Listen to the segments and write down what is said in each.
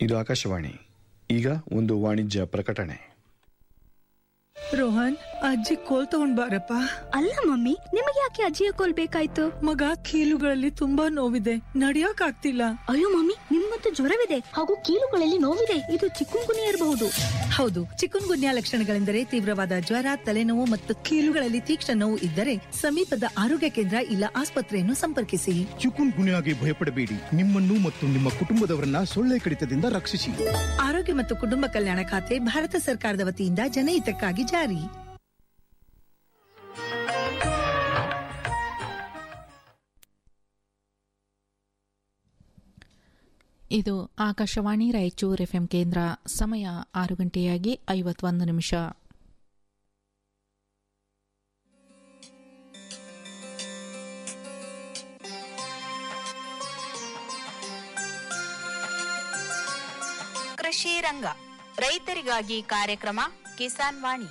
ಇದು ಆಕಾಶವಾಣಿ ಈಗ ಒಂದು ವಾಣಿಜ್ಯ ಪ್ರಕಟಣೆ ರೋಹನ್ ಅಜ್ಜಿ ಕೋಲ್ ತಗೊಂಡ್ ಬಾರಪ್ಪ ಅಲ್ಲ ಮಮ್ಮಿ ನಿಮಗೆ ಯಾಕೆ ಅಜ್ಜಿಯ ಕೋಲ್ ಬೇಕಾಯ್ತು ಮಗ ಕೀಲುಗಳಲ್ಲಿ ತುಂಬಾ ನೋವಿದೆ ನಡಿಯಕ್ ಆಗ್ತಿಲ್ಲ ಅಯ್ಯೋ ಮಮ್ಮಿ ನಿಮ್ಗಂತೂ ಜ್ವರವಿದೆ ಹಾಗೂ ಕೀಲುಗಳಲ್ಲಿ ನೋವಿದೆ ಇದು ಚಿಕ್ಕುನ್ಗುನಿ ಇರಬಹುದು ಹೌದು ಚಿಕನ್ ಗುನ್ಯಾ ಲಕ್ಷಣಗಳೆಂದರೆ ತೀವ್ರವಾದ ಜ್ವರ ತಲೆನೋವು ಮತ್ತು ಕೀಲುಗಳಲ್ಲಿ ತೀಕ್ಷ್ಣ ನೋವು ಇದ್ದರೆ ಸಮೀಪದ ಆರೋಗ್ಯ ಕೇಂದ್ರ ಇಲ್ಲ ಆಸ್ಪತ್ರೆಯನ್ನು ಸಂಪರ್ಕಿಸಿ ಚಿಕುನ್ ಗುನ್ಯಾಗೆ ಭಯಪಡಬೇಡಿ ನಿಮ್ಮನ್ನು ಮತ್ತು ನಿಮ್ಮ ಕುಟುಂಬದವರನ್ನ ಸೊಳ್ಳೆ ಕಡಿತದಿಂದ ರಕ್ಷಿಸಿ ಆರೋಗ್ಯ ಮತ್ತು ಕುಟುಂಬ ಕಲ್ಯಾಣ ಖಾತೆ ಭಾರತ ಸರ್ಕಾರದ ವತಿಯಿಂದ ಜನಹಿತಕ್ಕಾಗಿ ಜಾರಿ ಇದು ಆಕಾಶವಾಣಿ ರಾಯಚೂರು ಎಫ್ಎಂ ಕೇಂದ್ರ ಸಮಯ ಆರು ಗಂಟೆಯಾಗಿ ಐವತ್ತೊಂದು ನಿಮಿಷ ಕೃಷಿ ರಂಗ ರೈತರಿಗಾಗಿ ಕಾರ್ಯಕ್ರಮ ಕಿಸಾನ್ ವಾಣಿ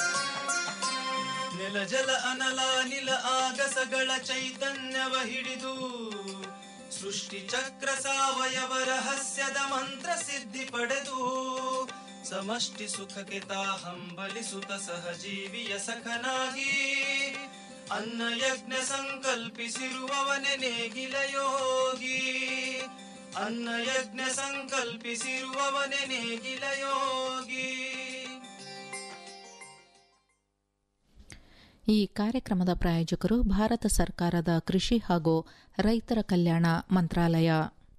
ನೆಲ ಜಲ ಅನಲ ನಿಲ ಆಗಸಗಳ ಚೈತನ್ಯವ ಹಿಡಿದು ಸೃಷ್ಟಿ ಚಕ್ರ ಸಾವಯವ ರಹಸ್ಯದ ಮಂತ್ರ ಸಿದ್ಧಿ ಪಡೆದು ಸಮಷ್ಟಿ ಸುಖಕ್ಕೆ ತಾ ಹಂಬಲಿಸುತ್ತ ಸಹಜೀವಿಯ ಸಖನಾಗಿ ಅನ್ನ ಯಜ್ಞ ಸಂಕಲ್ಪಿಸಿರುವವನೆ ನೇಗಿಲ ಯೋಗಿ ಅನ್ನ ಯಜ್ಞ ಸಂಕಲ್ಪಿಸಿರುವವನೆ ನೇಗಿಲ ಯೋಗಿ ಈ ಕಾರ್ಯಕ್ರಮದ ಪ್ರಾಯೋಜಕರು ಭಾರತ ಸರ್ಕಾರದ ಕೃಷಿ ಹಾಗೂ ರೈತರ ಕಲ್ಯಾಣ ಮಂತ್ರಾಲಯ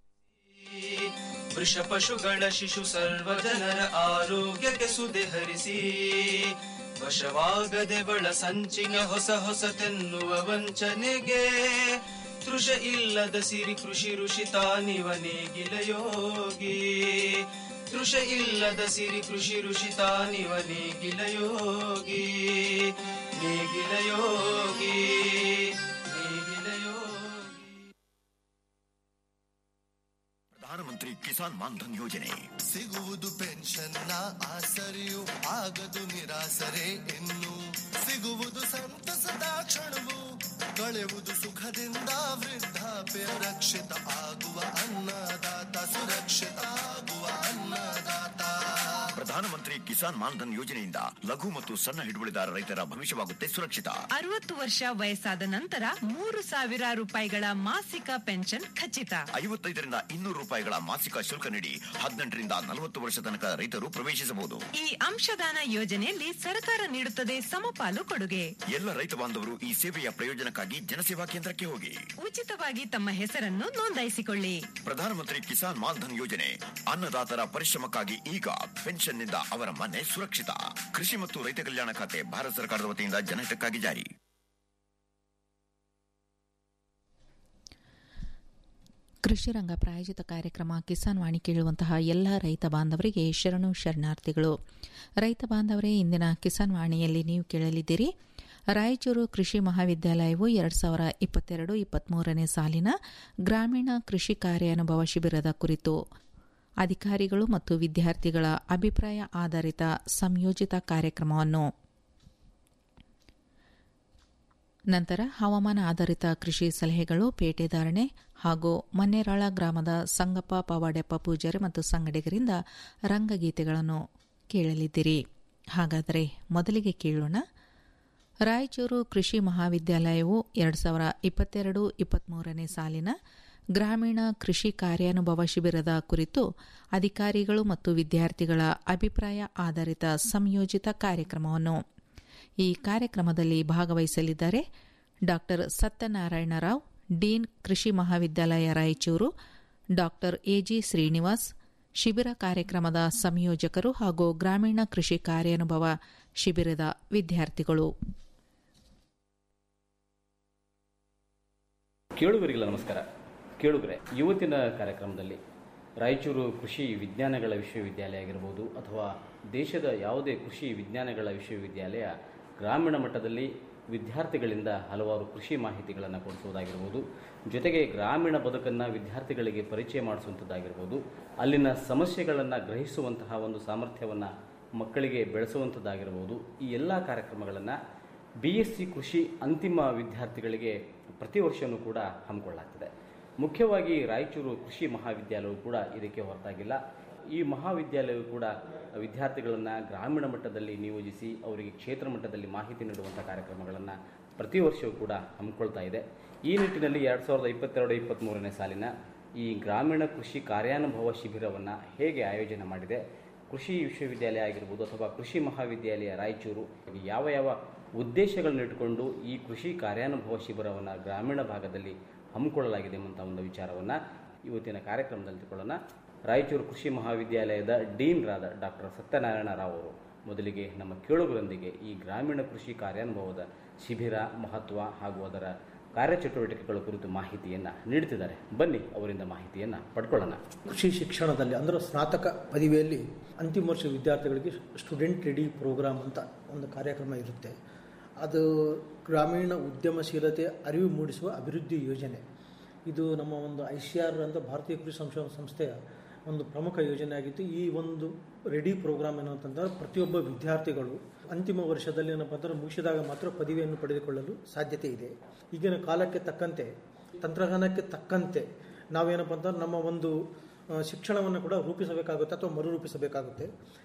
ವೃಷ ಪಶುಗಳ ಶಿಶು ಸರ್ವ ಜನರ ಆರೋಗ್ಯಕ್ಕೆ ಸುದೆ ಹರಿಸಿ ವಶವಾಗದೆ ಬಳ ಸಂಚಿನ ಹೊಸ ಹೊಸತೆನ್ನುವ ವಂಚನೆಗೆ ತೃಷ ಇಲ್ಲದ ಸಿರಿ ಕೃಷಿ ಋಷಿ ತಾನಿವ ನೇಗಿಲ ಯೋಗಿ ತೃಷ ಇಲ್ಲದ ಸಿರಿ ಕೃಷಿ ಋಷಿ ತಾನಿವ ನೇಗಿಲ ಯೋಗಿ ನೇಗಿಲ ಯೋಗಿ ನೇಗಿಲ ಯೋಗಿ ಪ್ರಧಾನಮಂತ್ರಿ ಕಿಸಾನ್ ಮಾನ್ಧನ್ ಯೋಜನೆ ಸಿಗುವುದು ಪೆನ್ಷನ್ನ ಆಸರೆಯು ಆಗದು ನಿರಾಸರೆ ಇನ್ನು ಸಿಗುವುದು ಸಂತಸದ ಕ್ಷಣವು ಕಳೆಯುವುದು ಸುಖದಿಂದ ವೃದ್ಧಾಪ್ಯ ರಕ್ಷಿತ ಆಗುವ ಅನ್ನದಾತ ಸುರಕ್ಷಿತ ಆಗುವ ಅನ್ನದಾತ ಪ್ರಧಾನಮಂತ್ರಿ ಕಿಸಾನ್ ಮಾನ್ಧನ್ ಯೋಜನೆಯಿಂದ ಲಘು ಮತ್ತು ಸಣ್ಣ ಹಿಡುವಳಿದಾರ ರೈತರ ಭವಿಷ್ಯವಾಗುತ್ತೆ ಸುರಕ್ಷಿತ ಅರವತ್ತು ವರ್ಷ ವಯಸ್ಸಾದ ನಂತರ ಮೂರು ಸಾವಿರ ರೂಪಾಯಿಗಳ ಮಾಸಿಕ ಪೆನ್ಷನ್ ಖಚಿತ ಐವತ್ತೈದರಿಂದ ಇನ್ನೂರು ರೂಪಾಯಿಗಳ ಮಾಸಿಕ ಶುಲ್ಕ ನೀಡಿ ಹದಿನೆಂಟರಿಂದ ನಲವತ್ತು ವರ್ಷ ತನಕ ರೈತರು ಪ್ರವೇಶಿಸಬಹುದು ಈ ಅಂಶದಾನ ಯೋಜನೆಯಲ್ಲಿ ಸರ್ಕಾರ ನೀಡುತ್ತದೆ ಸಮಪಾಲು ಕೊಡುಗೆ ಎಲ್ಲ ರೈತ ಬಾಂಧವರು ಈ ಸೇವೆಯ ಪ್ರಯೋಜನಕ್ಕಾಗಿ ಜನಸೇವಾ ಕೇಂದ್ರಕ್ಕೆ ಹೋಗಿ ಉಚಿತವಾಗಿ ತಮ್ಮ ಹೆಸರನ್ನು ನೋಂದಾಯಿಸಿಕೊಳ್ಳಿ ಪ್ರಧಾನಮಂತ್ರಿ ಕಿಸಾನ್ ಮಾನ್ಧನ್ ಯೋಜನೆ ಅನ್ನದಾತರ ಪರಿಶ್ರಮಕ್ಕಾಗಿ ಈಗ ಪೆನ್ಷನ್ನಿಂದ ಅವರ ಮನೆ ಸುರಕ್ಷಿತ ಕೃಷಿ ಮತ್ತು ರೈತ ಕಲ್ಯಾಣ ಖಾತೆ ಭಾರತ ಸರ್ಕಾರದ ವತಿಯಿಂದ ಜನಹಿತಕ್ಕಾಗಿ ಜಾರಿ ಕೃಷಿ ರಂಗ ಪ್ರಾಯೋಜಿತ ಕಾರ್ಯಕ್ರಮ ಕಿಸಾನ್ ವಾಣಿ ಕೇಳುವಂತಹ ಎಲ್ಲ ರೈತ ಬಾಂಧವರಿಗೆ ಶರಣು ಶರಣಾರ್ಥಿಗಳು ರೈತ ಬಾಂಧವರೇ ಇಂದಿನ ಕಿಸಾನ್ ವಾಣಿಯಲ್ಲಿ ನೀವು ಕೇಳಲಿದ್ದೀರಿ ರಾಯಚೂರು ಕೃಷಿ ಮಹಾವಿದ್ಯಾಲಯವು ಎರಡು ಸಾವಿರ ಇಪ್ಪತ್ತೆರಡು ಇಪ್ಪತ್ಮೂರನೇ ಸಾಲಿನ ಗ್ರಾಮೀಣ ಕೃಷಿ ಕಾರ್ಯಾನುಭವ ಶಿಬಿರದ ಕುರಿತು ಅಧಿಕಾರಿಗಳು ಮತ್ತು ವಿದ್ಯಾರ್ಥಿಗಳ ಅಭಿಪ್ರಾಯ ಆಧಾರಿತ ಸಂಯೋಜಿತ ಕಾರ್ಯಕ್ರಮವನ್ನು ನಂತರ ಹವಾಮಾನ ಆಧಾರಿತ ಕೃಷಿ ಸಲಹೆಗಳು ಪೇಟೆದಾರಣೆ ಹಾಗೂ ಮನ್ನೇರಾಳ ಗ್ರಾಮದ ಸಂಗಪ್ಪ ಪವಾಡೆಪ್ಪ ಪೂಜಾರಿ ಮತ್ತು ಸಂಗಡಿಗರಿಂದ ರಂಗಗೀತೆಗಳನ್ನು ಕೇಳಲಿದ್ದೀರಿ ಹಾಗಾದರೆ ಮೊದಲಿಗೆ ಕೇಳೋಣ ರಾಯಚೂರು ಕೃಷಿ ಮಹಾವಿದ್ಯಾಲಯವು ಎರಡು ಸಾವಿರ ಇಪ್ಪತ್ತೆರಡು ಇಪ್ಪತ್ಮೂರನೇ ಸಾಲಿನ ಗ್ರಾಮೀಣ ಕೃಷಿ ಕಾರ್ಯಾನುಭವ ಶಿಬಿರದ ಕುರಿತು ಅಧಿಕಾರಿಗಳು ಮತ್ತು ವಿದ್ಯಾರ್ಥಿಗಳ ಅಭಿಪ್ರಾಯ ಆಧಾರಿತ ಸಂಯೋಜಿತ ಕಾರ್ಯಕ್ರಮವನ್ನು ಈ ಕಾರ್ಯಕ್ರಮದಲ್ಲಿ ಭಾಗವಹಿಸಲಿದ್ದಾರೆ ಡಾ ಸತ್ಯನಾರಾಯಣ ರಾವ್ ಡೀನ್ ಕೃಷಿ ಮಹಾವಿದ್ಯಾಲಯ ರಾಯಚೂರು ಡಾ ಎಜಿ ಶ್ರೀನಿವಾಸ್ ಶಿಬಿರ ಕಾರ್ಯಕ್ರಮದ ಸಂಯೋಜಕರು ಹಾಗೂ ಗ್ರಾಮೀಣ ಕೃಷಿ ಕಾರ್ಯಾನುಭವ ಶಿಬಿರದ ವಿದ್ಯಾರ್ಥಿಗಳು ಕೇಳುಗರಿಗೆಲ್ಲ ನಮಸ್ಕಾರ ಕೇಳುಗರೆ ಇವತ್ತಿನ ಕಾರ್ಯಕ್ರಮದಲ್ಲಿ ರಾಯಚೂರು ಕೃಷಿ ವಿಜ್ಞಾನಗಳ ವಿಶ್ವವಿದ್ಯಾಲಯ ಆಗಿರ್ಬೋದು ಅಥವಾ ದೇಶದ ಯಾವುದೇ ಕೃಷಿ ವಿಜ್ಞಾನಗಳ ವಿಶ್ವವಿದ್ಯಾಲಯ ಗ್ರಾಮೀಣ ಮಟ್ಟದಲ್ಲಿ ವಿದ್ಯಾರ್ಥಿಗಳಿಂದ ಹಲವಾರು ಕೃಷಿ ಮಾಹಿತಿಗಳನ್ನು ಕೊಡಿಸುವುದಾಗಿರ್ಬೋದು ಜೊತೆಗೆ ಗ್ರಾಮೀಣ ಬದುಕನ್ನು ವಿದ್ಯಾರ್ಥಿಗಳಿಗೆ ಪರಿಚಯ ಮಾಡಿಸುವಂಥದ್ದಾಗಿರ್ಬೋದು ಅಲ್ಲಿನ ಸಮಸ್ಯೆಗಳನ್ನು ಗ್ರಹಿಸುವಂತಹ ಒಂದು ಸಾಮರ್ಥ್ಯವನ್ನು ಮಕ್ಕಳಿಗೆ ಬೆಳೆಸುವಂಥದ್ದಾಗಿರ್ಬೋದು ಈ ಎಲ್ಲ ಕಾರ್ಯಕ್ರಮಗಳನ್ನು ಬಿ ಎಸ್ ಸಿ ಕೃಷಿ ಅಂತಿಮ ವಿದ್ಯಾರ್ಥಿಗಳಿಗೆ ಪ್ರತಿ ವರ್ಷವೂ ಕೂಡ ಹಮ್ಮಿಕೊಳ್ಳಲಾಗ್ತದೆ ಮುಖ್ಯವಾಗಿ ರಾಯಚೂರು ಕೃಷಿ ಮಹಾವಿದ್ಯಾಲಯವು ಕೂಡ ಇದಕ್ಕೆ ಹೊರತಾಗಿಲ್ಲ ಈ ಮಹಾವಿದ್ಯಾಲಯವು ಕೂಡ ವಿದ್ಯಾರ್ಥಿಗಳನ್ನು ಗ್ರಾಮೀಣ ಮಟ್ಟದಲ್ಲಿ ನಿಯೋಜಿಸಿ ಅವರಿಗೆ ಕ್ಷೇತ್ರ ಮಟ್ಟದಲ್ಲಿ ಮಾಹಿತಿ ನೀಡುವಂಥ ಕಾರ್ಯಕ್ರಮಗಳನ್ನು ಪ್ರತಿ ವರ್ಷವೂ ಕೂಡ ಹಮ್ಮಿಕೊಳ್ತಾ ಇದೆ ಈ ನಿಟ್ಟಿನಲ್ಲಿ ಎರಡು ಸಾವಿರದ ಇಪ್ಪತ್ತೆರಡು ಇಪ್ಪತ್ತ್ಮೂರನೇ ಸಾಲಿನ ಈ ಗ್ರಾಮೀಣ ಕೃಷಿ ಕಾರ್ಯಾನುಭವ ಶಿಬಿರವನ್ನು ಹೇಗೆ ಆಯೋಜನೆ ಮಾಡಿದೆ ಕೃಷಿ ವಿಶ್ವವಿದ್ಯಾಲಯ ಆಗಿರ್ಬೋದು ಅಥವಾ ಕೃಷಿ ಮಹಾವಿದ್ಯಾಲಯ ರಾಯಚೂರು ಯಾವ ಯಾವ ಉದ್ದೇಶಗಳನ್ನ ಇಟ್ಕೊಂಡು ಈ ಕೃಷಿ ಕಾರ್ಯಾನುಭವ ಶಿಬಿರವನ್ನು ಗ್ರಾಮೀಣ ಭಾಗದಲ್ಲಿ ಹಮ್ಮಿಕೊಳ್ಳಲಾಗಿದೆ ಎಂಬಂಥ ಒಂದು ವಿಚಾರವನ್ನು ಇವತ್ತಿನ ಕಾರ್ಯಕ್ರಮದಲ್ಲಿ ತಿಳ್ಕೊಳ್ಳೋಣ ರಾಯಚೂರು ಕೃಷಿ ಮಹಾವಿದ್ಯಾಲಯದ ಡೀನ್ರಾದ ಡಾಕ್ಟರ್ ಸತ್ಯನಾರಾಯಣ ರಾವ್ ಅವರು ಮೊದಲಿಗೆ ನಮ್ಮ ಕೇಳುಗರೊಂದಿಗೆ ಈ ಗ್ರಾಮೀಣ ಕೃಷಿ ಕಾರ್ಯಾನುಭವದ ಶಿಬಿರ ಮಹತ್ವ ಹಾಗೂ ಅದರ ಕಾರ್ಯಚಟುವಟಿಕೆಗಳ ಕುರಿತು ಮಾಹಿತಿಯನ್ನು ನೀಡುತ್ತಿದ್ದಾರೆ ಬನ್ನಿ ಅವರಿಂದ ಮಾಹಿತಿಯನ್ನು ಪಡ್ಕೊಳ್ಳೋಣ ಕೃಷಿ ಶಿಕ್ಷಣದಲ್ಲಿ ಅಂದರೆ ಸ್ನಾತಕ ಪದವಿಯಲ್ಲಿ ಅಂತಿಮ ವರ್ಷ ವಿದ್ಯಾರ್ಥಿಗಳಿಗೆ ಸ್ಟೂಡೆಂಟ್ ರೆಡಿ ಪ್ರೋಗ್ರಾಮ್ ಅಂತ ಒಂದು ಕಾರ್ಯಕ್ರಮ ಇರುತ್ತೆ ಅದು ಗ್ರಾಮೀಣ ಉದ್ಯಮಶೀಲತೆ ಅರಿವು ಮೂಡಿಸುವ ಅಭಿವೃದ್ಧಿ ಯೋಜನೆ ಇದು ನಮ್ಮ ಒಂದು ಐ ಸಿ ಆರ್ ಅಂತ ಭಾರತೀಯ ಕೃಷಿ ಸಂಶೋಧನಾ ಸಂಸ್ಥೆಯ ಒಂದು ಪ್ರಮುಖ ಯೋಜನೆ ಆಗಿತ್ತು ಈ ಒಂದು ರೆಡಿ ಪ್ರೋಗ್ರಾಮ್ ಏನಂತಂದ್ರೆ ಪ್ರತಿಯೊಬ್ಬ ವಿದ್ಯಾರ್ಥಿಗಳು ಅಂತಿಮ ವರ್ಷದಲ್ಲಿ ಏನಪ್ಪ ಅಂದ್ರೆ ಮುಗಿಸಿದಾಗ ಮಾತ್ರ ಪದವಿಯನ್ನು ಪಡೆದುಕೊಳ್ಳಲು ಸಾಧ್ಯತೆ ಇದೆ ಈಗಿನ ಕಾಲಕ್ಕೆ ತಕ್ಕಂತೆ ತಂತ್ರಜ್ಞಾನಕ್ಕೆ ತಕ್ಕಂತೆ ನಾವೇನಪ್ಪ ಅಂತಂದ್ರೆ ನಮ್ಮ ಒಂದು ಆ, ಶಿಕ್ಷಣವನ್ನು ಕೂಡ ರೂಪಿಸಬೇಕಾಗುತ್ತೆ ಅಥವಾ ಮರುರೂಪಿಸಬೇಕಾಗುತ್ತೆ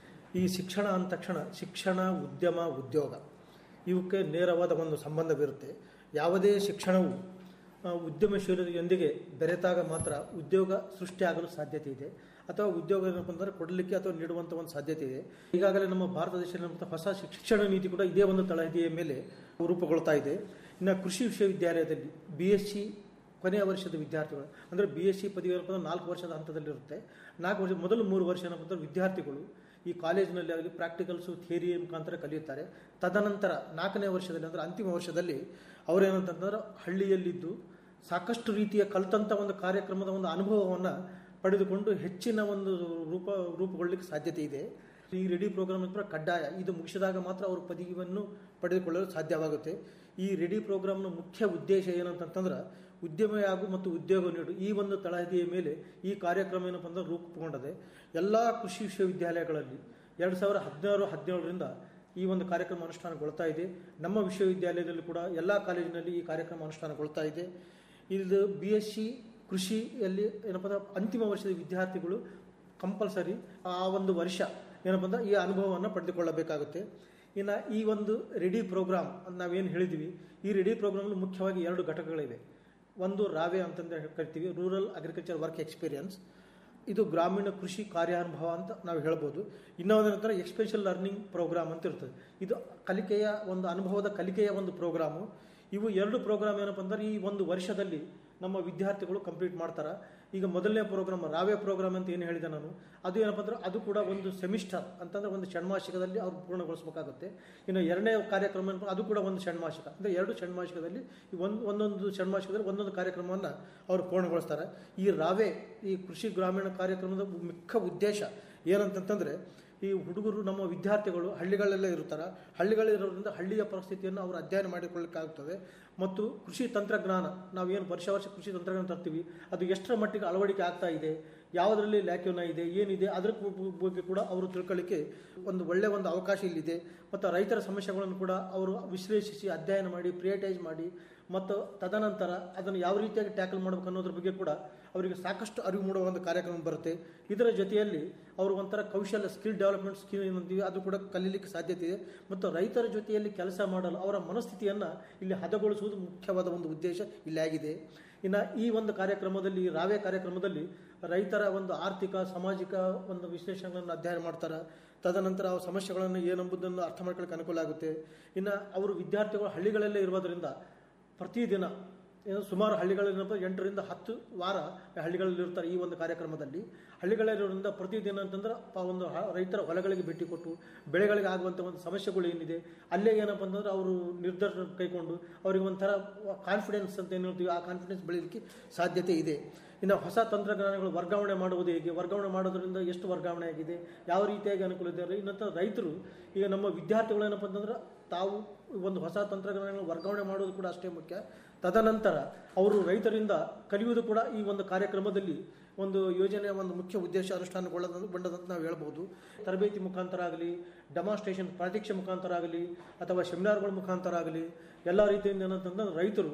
ಈ ಶಿಕ್ಷಣ ಅಂದ ತಕ್ಷಣ ಶಿಕ್ಷಣ ಉದ್ಯಮ ಉದ್ಯೋಗ ಇವಕ್ಕೆ ನೇರವಾದ ಒಂದು ಸಂಬಂಧವಿರುತ್ತೆ ಯಾವುದೇ ಶಿಕ್ಷಣವು ಆ, ಉದ್ಯಮಶೀಲತೆಯೊಂದಿಗೆ ಬೆರೆತಾಗ ಮಾತ್ರ ಉದ್ಯೋಗ ಸೃಷ್ಟಿಯಾಗಲು ಸಾಧ್ಯತೆ ಇದೆ ಅಥವಾ ಉದ್ಯೋಗ ಏನಪ್ಪ ಅಂದರೆ ಕೊಡಲಿಕ್ಕೆ ಅಥವಾ ನೀಡುವಂಥ ಒಂದು ಸಾಧ್ಯತೆ ಇದೆ ಈಗಾಗಲೇ ನಮ್ಮ ಭಾರತ ದೇಶದಲ್ಲಿ ಹೊಸ ಶಿಕ್- ಶಿಕ್ಷಣ ನೀತಿ ಕೂಡ ಇದೇ ಒಂದು ತಳಹದಿಯ ಮೇಲೆ ರೂಪುಗೊಳ್ತಾ ಇದೆ ಇನ್ನು ಕೃಷಿ ವಿಶ್ವವಿದ್ಯಾಲಯದಲ್ಲಿ ಬಿ ಎಸ್ ಸಿ ಕೊನೆಯ ವರ್ಷದ ವಿದ್ಯಾರ್ಥಿಗಳು ಅಂದರೆ ಬಿ ಎಸ್ ಸಿ ಪದವಿ ಏನಪ್ಪ ಅಂದ್ರೆ ನಾಲ್ಕು ವರ್ಷದ ಹಂತದಲ್ಲಿರುತ್ತೆ ನಾಲ್ಕು ವರ್ಷ ಮೊದಲು ಮೂರು ವರ್ಷ ಏನಪ್ಪ ಅಂದ್ರೆ ವಿದ್ಯಾರ್ಥಿಗಳು ಈ ಕಾಲೇಜಿನಲ್ಲಿ ಆಗಲಿ ಪ್ರಾಕ್ಟಿಕಲ್ಸು ಥಿಯರಿ ಮುಖಾಂತರ ಕಲಿಯುತ್ತಾರೆ ತದನಂತರ ನಾಲ್ಕನೇ ವರ್ಷದಲ್ಲಿ ಅಂದರೆ ಅಂತಿಮ ವರ್ಷದಲ್ಲಿ ಅವರೇನಂತಂದ್ರೆ ಹಳ್ಳಿಯಲ್ಲಿದ್ದು ಸಾಕಷ್ಟು ರೀತಿಯ ಕಲ್ತಂಥ ಒಂದು ಕಾರ್ಯಕ್ರಮದ ಒಂದು ಅನುಭವವನ್ನು ಪಡೆದುಕೊಂಡು ಹೆಚ್ಚಿನ ಒಂದು ರೂಪ ರೂಪುಗೊಳ್ಳಲಿಕ್ಕೆ ಸಾಧ್ಯತೆ ಇದೆ ಈ ರೆಡಿ ಪ್ರೋಗ್ರಾಮ್ ಅಂತ ಕಡ್ಡಾಯ ಇದು ಮುಗಿಸಿದಾಗ ಮಾತ್ರ ಅವರು ಪದವಿಯನ್ನು ಪಡೆದುಕೊಳ್ಳಲು ಸಾಧ್ಯವಾಗುತ್ತೆ ಈ ರೆಡಿ ಪ್ರೋಗ್ರಾಮ್ನ ಮುಖ್ಯ ಉದ್ದೇಶ ಏನಂತಂತಂದ್ರೆ ಉದ್ಯಮ ಹಾಗೂ ಮತ್ತು ಉದ್ಯೋಗ ನೀಡು ಈ ಒಂದು ತಳಹದಿಯ ಮೇಲೆ ಈ ಕಾರ್ಯಕ್ರಮ ಏನಪ್ಪ ಅಂದ್ರೆ ರೂಪುಗೊಂಡದೆ ಎಲ್ಲ ಕೃಷಿ ವಿಶ್ವವಿದ್ಯಾಲಯಗಳಲ್ಲಿ ಎರಡು ಸಾವಿರ ಹದಿನಾರು ಹದಿನೇಳರಿಂದ ಈ ಒಂದು ಕಾರ್ಯಕ್ರಮ ಅನುಷ್ಠಾನಗೊಳ್ತಾ ಇದೆ ನಮ್ಮ ವಿಶ್ವವಿದ್ಯಾಲಯದಲ್ಲಿ ಕೂಡ ಎಲ್ಲ ಕಾಲೇಜಿನಲ್ಲಿ ಈ ಕಾರ್ಯಕ್ರಮ ಅನುಷ್ಠಾನಗೊಳ್ತಾ ಇದೆ ಇದು ಬಿ ಎಸ್ ಸಿ ಕೃಷಿಯಲ್ಲಿ ಏನಪ್ಪ ಅಂದ್ರೆ ಅಂತಿಮ ವರ್ಷದ ವಿದ್ಯಾರ್ಥಿಗಳು ಕಂಪಲ್ಸರಿ ಆ ಒಂದು ವರ್ಷ ಏನಪ್ಪ ಅಂದ್ರೆ ಈ ಅನುಭವವನ್ನು ಪಡೆದುಕೊಳ್ಳಬೇಕಾಗುತ್ತೆ ಇನ್ನು ಈ ಒಂದು ರೆಡಿ ಪ್ರೋಗ್ರಾಮ್ ಅಂತ ನಾವೇನು ಹೇಳಿದ್ವಿ ಈ ರೆಡಿ ಪ್ರೋಗ್ರಾಮಲ್ಲಿ ಮುಖ್ಯವಾಗಿ ಎರಡು ಘಟಕಗಳಿವೆ ಒಂದು ರಾವೆ ಅಂತಂದು ಕರಿತೀವಿ ರೂರಲ್ ಅಗ್ರಿಕಲ್ಚರ್ ವರ್ಕ್ ಎಕ್ಸ್ಪೀರಿಯನ್ಸ್ ಇದು ಗ್ರಾಮೀಣ ಕೃಷಿ ಕಾರ್ಯಾನುಭವ ಅಂತ ನಾವು ಹೇಳ್ಬೋದು ಇನ್ನೊಂದು ನಂತರ ಎಕ್ಸ್ಪೆಷಲ್ ಲರ್ನಿಂಗ್ ಪ್ರೋಗ್ರಾಮ್ ಅಂತ ಇರ್ತದೆ ಇದು ಕಲಿಕೆಯ ಒಂದು ಅನುಭವದ ಕಲಿಕೆಯ ಒಂದು ಪ್ರೋಗ್ರಾಮು ಇವು ಎರಡು ಪ್ರೋಗ್ರಾಮ್ ಏನಪ್ಪ ಅಂದ್ರೆ ಈ ಒಂದು ವರ್ಷದಲ್ಲಿ ನಮ್ಮ ವಿದ್ಯಾರ್ಥಿಗಳು ಕಂಪ್ಲೀಟ್ ಮಾಡ್ತಾರೆ ಈಗ ಮೊದಲನೇ ಪ್ರೋಗ್ರಾಮ್ ರಾವೆ ಪ್ರೋಗ್ರಾಮ್ ಅಂತ ಏನು ಹೇಳಿದೆ ನಾನು ಅದು ಏನಪ್ಪ ಅಂದ್ರೆ ಅದು ಕೂಡ ಒಂದು ಸೆಮಿಸ್ಟರ್ ಅಂತಂದ್ರೆ ಒಂದು ಷಣ್ಮಾಸಿಕದಲ್ಲಿ ಅವ್ರು ಪೂರ್ಣಗೊಳಿಸಬೇಕಾಗುತ್ತೆ ಇನ್ನು ಎರಡನೇ ಕಾರ್ಯಕ್ರಮ ಏನಪ್ಪ ಅದು ಕೂಡ ಒಂದು ಷಣ್ಮಾಸಿಕ ಅಂದರೆ ಎರಡು ಷಣ್ಮಾಸಿಕದಲ್ಲಿ ಈ ಒಂದು ಒಂದೊಂದು ಷಣ್ಮಾಸಿಕದಲ್ಲಿ ಒಂದೊಂದು ಕಾರ್ಯಕ್ರಮವನ್ನು ಅವರು ಪೂರ್ಣಗೊಳಿಸ್ತಾರೆ ಈ ರಾವೆ ಈ ಕೃಷಿ ಗ್ರಾಮೀಣ ಕಾರ್ಯಕ್ರಮದ ಮುಖ್ಯ ಉದ್ದೇಶ ಏನಂತಂತಂದ್ರೆ ಈ ಹುಡುಗರು ನಮ್ಮ ವಿದ್ಯಾರ್ಥಿಗಳು ಹಳ್ಳಿಗಳಲ್ಲೇ ಇರ್ತಾರೆ ಹಳ್ಳಿಗಳಿರೋದ್ರಿಂದ ಹಳ್ಳಿಯ ಪರಿಸ್ಥಿತಿಯನ್ನು ಅವರು ಅಧ್ಯಯನ ಮಾಡಿಕೊಳ್ಳಿಕ್ಕಾಗ್ತದೆ ಮತ್ತು ಕೃಷಿ ತಂತ್ರಜ್ಞಾನ ನಾವೇನು ವರ್ಷ ವರ್ಷ ಕೃಷಿ ತಂತ್ರಜ್ಞಾನ ತರ್ತೀವಿ ಅದು ಎಷ್ಟರ ಮಟ್ಟಿಗೆ ಅಳವಡಿಕೆ ಆಗ್ತಾ ಇದೆ ಯಾವುದರಲ್ಲಿ ಲ್ಯಾಕ್ಯೂನ ಇದೆ ಏನಿದೆ ಅದರ ಬ- ಬಗ್ಗೆ ಕೂಡ ಅವರು ತಿಳ್ಕೊಳ್ಳಿಕ್ಕೆ ಒಂದು ಒಳ್ಳೆಯ ಒಂದು ಅವಕಾಶ ಇಲ್ಲಿದೆ ಮತ್ತು ರೈತರ ಸಮಸ್ಯೆಗಳನ್ನು ಕೂಡ ಅವರು ವಿಶ್ಲೇಷಿಸಿ ಅಧ್ಯಯನ ಮಾಡಿ ಪ್ರಿಯಟೈಸ್ ಮಾಡಿ ಮತ್ತು ತದನಂತರ ಅದನ್ನು ಯಾವ ರೀತಿಯಾಗಿ ಟ್ಯಾಕಲ್ ಮಾಡಬೇಕು ಅನ್ನೋದ್ರ ಬಗ್ಗೆ ಕೂಡ ಅವರಿಗೆ ಸಾಕಷ್ಟು ಅರಿವು ಮೂಡುವ ಒಂದು ಕಾರ್ಯಕ್ರಮ ಬರುತ್ತೆ ಇದರ ಜೊತೆಯಲ್ಲಿ ಅವರು ಒಂಥರ ಕೌಶಲ್ಯ ಸ್ಕಿಲ್ ಡೆವಲಪ್ಮೆಂಟ್ ಸ್ಕಿಲ್ ಏನಂತೀವಿ ಅದು ಕೂಡ ಕಲೀಲಿಕ್ಕೆ ಸಾಧ್ಯತೆ ಇದೆ ಮತ್ತು ರೈತರ ಜೊತೆಯಲ್ಲಿ ಕೆಲಸ ಮಾಡಲು ಅವರ ಮನಸ್ಥಿತಿಯನ್ನು ಇಲ್ಲಿ ಹದಗೊಳಿಸುವುದು ಮುಖ್ಯವಾದ ಒಂದು ಉದ್ದೇಶ ಇಲ್ಲಿ ಆಗಿದೆ ಇನ್ನು ಈ ಒಂದು ಕಾರ್ಯಕ್ರಮದಲ್ಲಿ ರಾವೆ ಕಾರ್ಯಕ್ರಮದಲ್ಲಿ ರೈತರ ಒಂದು ಆರ್ಥಿಕ ಸಾಮಾಜಿಕ ಒಂದು ವಿಶ್ಲೇಷಣೆಗಳನ್ನು ಅಧ್ಯಯನ ಮಾಡ್ತಾರೆ ತದನಂತರ ಅವ್ರ ಸಮಸ್ಯೆಗಳನ್ನು ಏನೆಂಬುದನ್ನು ಅರ್ಥ ಮಾಡ್ಕೊಳ್ಳೋಕೆ ಅನುಕೂಲ ಆಗುತ್ತೆ ಇನ್ನು ಅವರು ವಿದ್ಯಾರ್ಥಿಗಳು ಹಳ್ಳಿಗಳಲ್ಲೇ ಇರೋದರಿಂದ ಪ್ರತಿದಿನ ಏನು ಸುಮಾರು ಹಳ್ಳಿಗಳೇನಪ್ಪ ಎಂಟರಿಂದ ಹತ್ತು ವಾರ ಹಳ್ಳಿಗಳಲ್ಲಿ ಇರ್ತಾರೆ ಈ ಒಂದು ಕಾರ್ಯಕ್ರಮದಲ್ಲಿ ಹಳ್ಳಿಗಳಲ್ಲಿರೋದ್ರಿಂದ ಪ್ರತಿದಿನ ಅಂತಂದ್ರೆ ಪ- ಒಂದು ಹ- ರೈತರ ಹೊಲಗಳಿಗೆ ಭೇಟಿ ಕೊಟ್ಟು ಬೆಳೆಗಳಿಗೆ ಆಗುವಂಥ ಒಂದು ಸಮಸ್ಯೆಗಳು ಏನಿದೆ ಅಲ್ಲೇ ಏನಪ್ಪ ಅಂತಂದ್ರೆ ಅವರು ನಿರ್ಧಾರ ಕೈಕೊಂಡು ಅವರಿಗೆ ಒಂಥರ ಕಾನ್ಫಿಡೆನ್ಸ್ ಅಂತ ಏನು ಹೇಳ್ತೀವಿ ಆ ಕಾನ್ಫಿಡೆನ್ಸ್ ಬೆಳೀಲಿಕ್ಕೆ ಸಾಧ್ಯತೆ ಇದೆ ಇನ್ನು ಹೊಸ ತಂತ್ರಜ್ಞಾನಗಳು ವರ್ಗಾವಣೆ ಮಾಡುವುದು ಹೇಗೆ ವರ್ಗಾವಣೆ ಮಾಡೋದ್ರಿಂದ ಎಷ್ಟು ವರ್ಗಾವಣೆ ಆಗಿದೆ ಯಾವ ರೀತಿಯಾಗಿ ಅನುಕೂಲ ಇದೆ ಇನ್ನಂತ ರೈತರು ಈಗ ನಮ್ಮ ವಿದ್ಯಾರ್ಥಿಗಳು ಏನಪ್ಪ ಅಂತಂದ್ರೆ ತಾವು ಒಂದು ಹೊಸ ತಂತ್ರಜ್ಞಾನಗಳನ್ನು ವರ್ಗಾವಣೆ ಮಾಡೋದು ಕೂಡ ಅಷ್ಟೇ ಮುಖ್ಯ ತದನಂತರ ಅವರು ರೈತರಿಂದ ಕಲಿಯುವುದು ಕೂಡ ಈ ಒಂದು ಕಾರ್ಯಕ್ರಮದಲ್ಲಿ ಒಂದು ಯೋಜನೆಯ ಒಂದು ಮುಖ್ಯ ಉದ್ದೇಶ ಅನುಷ್ಠಾನಗೊಳ್ಳೋದು ಬಂಡದಂತ ನಾವು ಹೇಳ್ಬೋದು ತರಬೇತಿ ಮುಖಾಂತರ ಆಗಲಿ ಡೆಮಾನ್ಸ್ಟ್ರೇಷನ್ ಪ್ರಾತ್ಯಕ್ಷ ಮುಖಾಂತರ ಆಗಲಿ ಅಥವಾ ಸೆಮಿನಾರ್ಗಳ ಮುಖಾಂತರ ಆಗಲಿ ಎಲ್ಲ ರೀತಿಯಿಂದ ಏನಂತಂದ್ರೆ ರೈತರು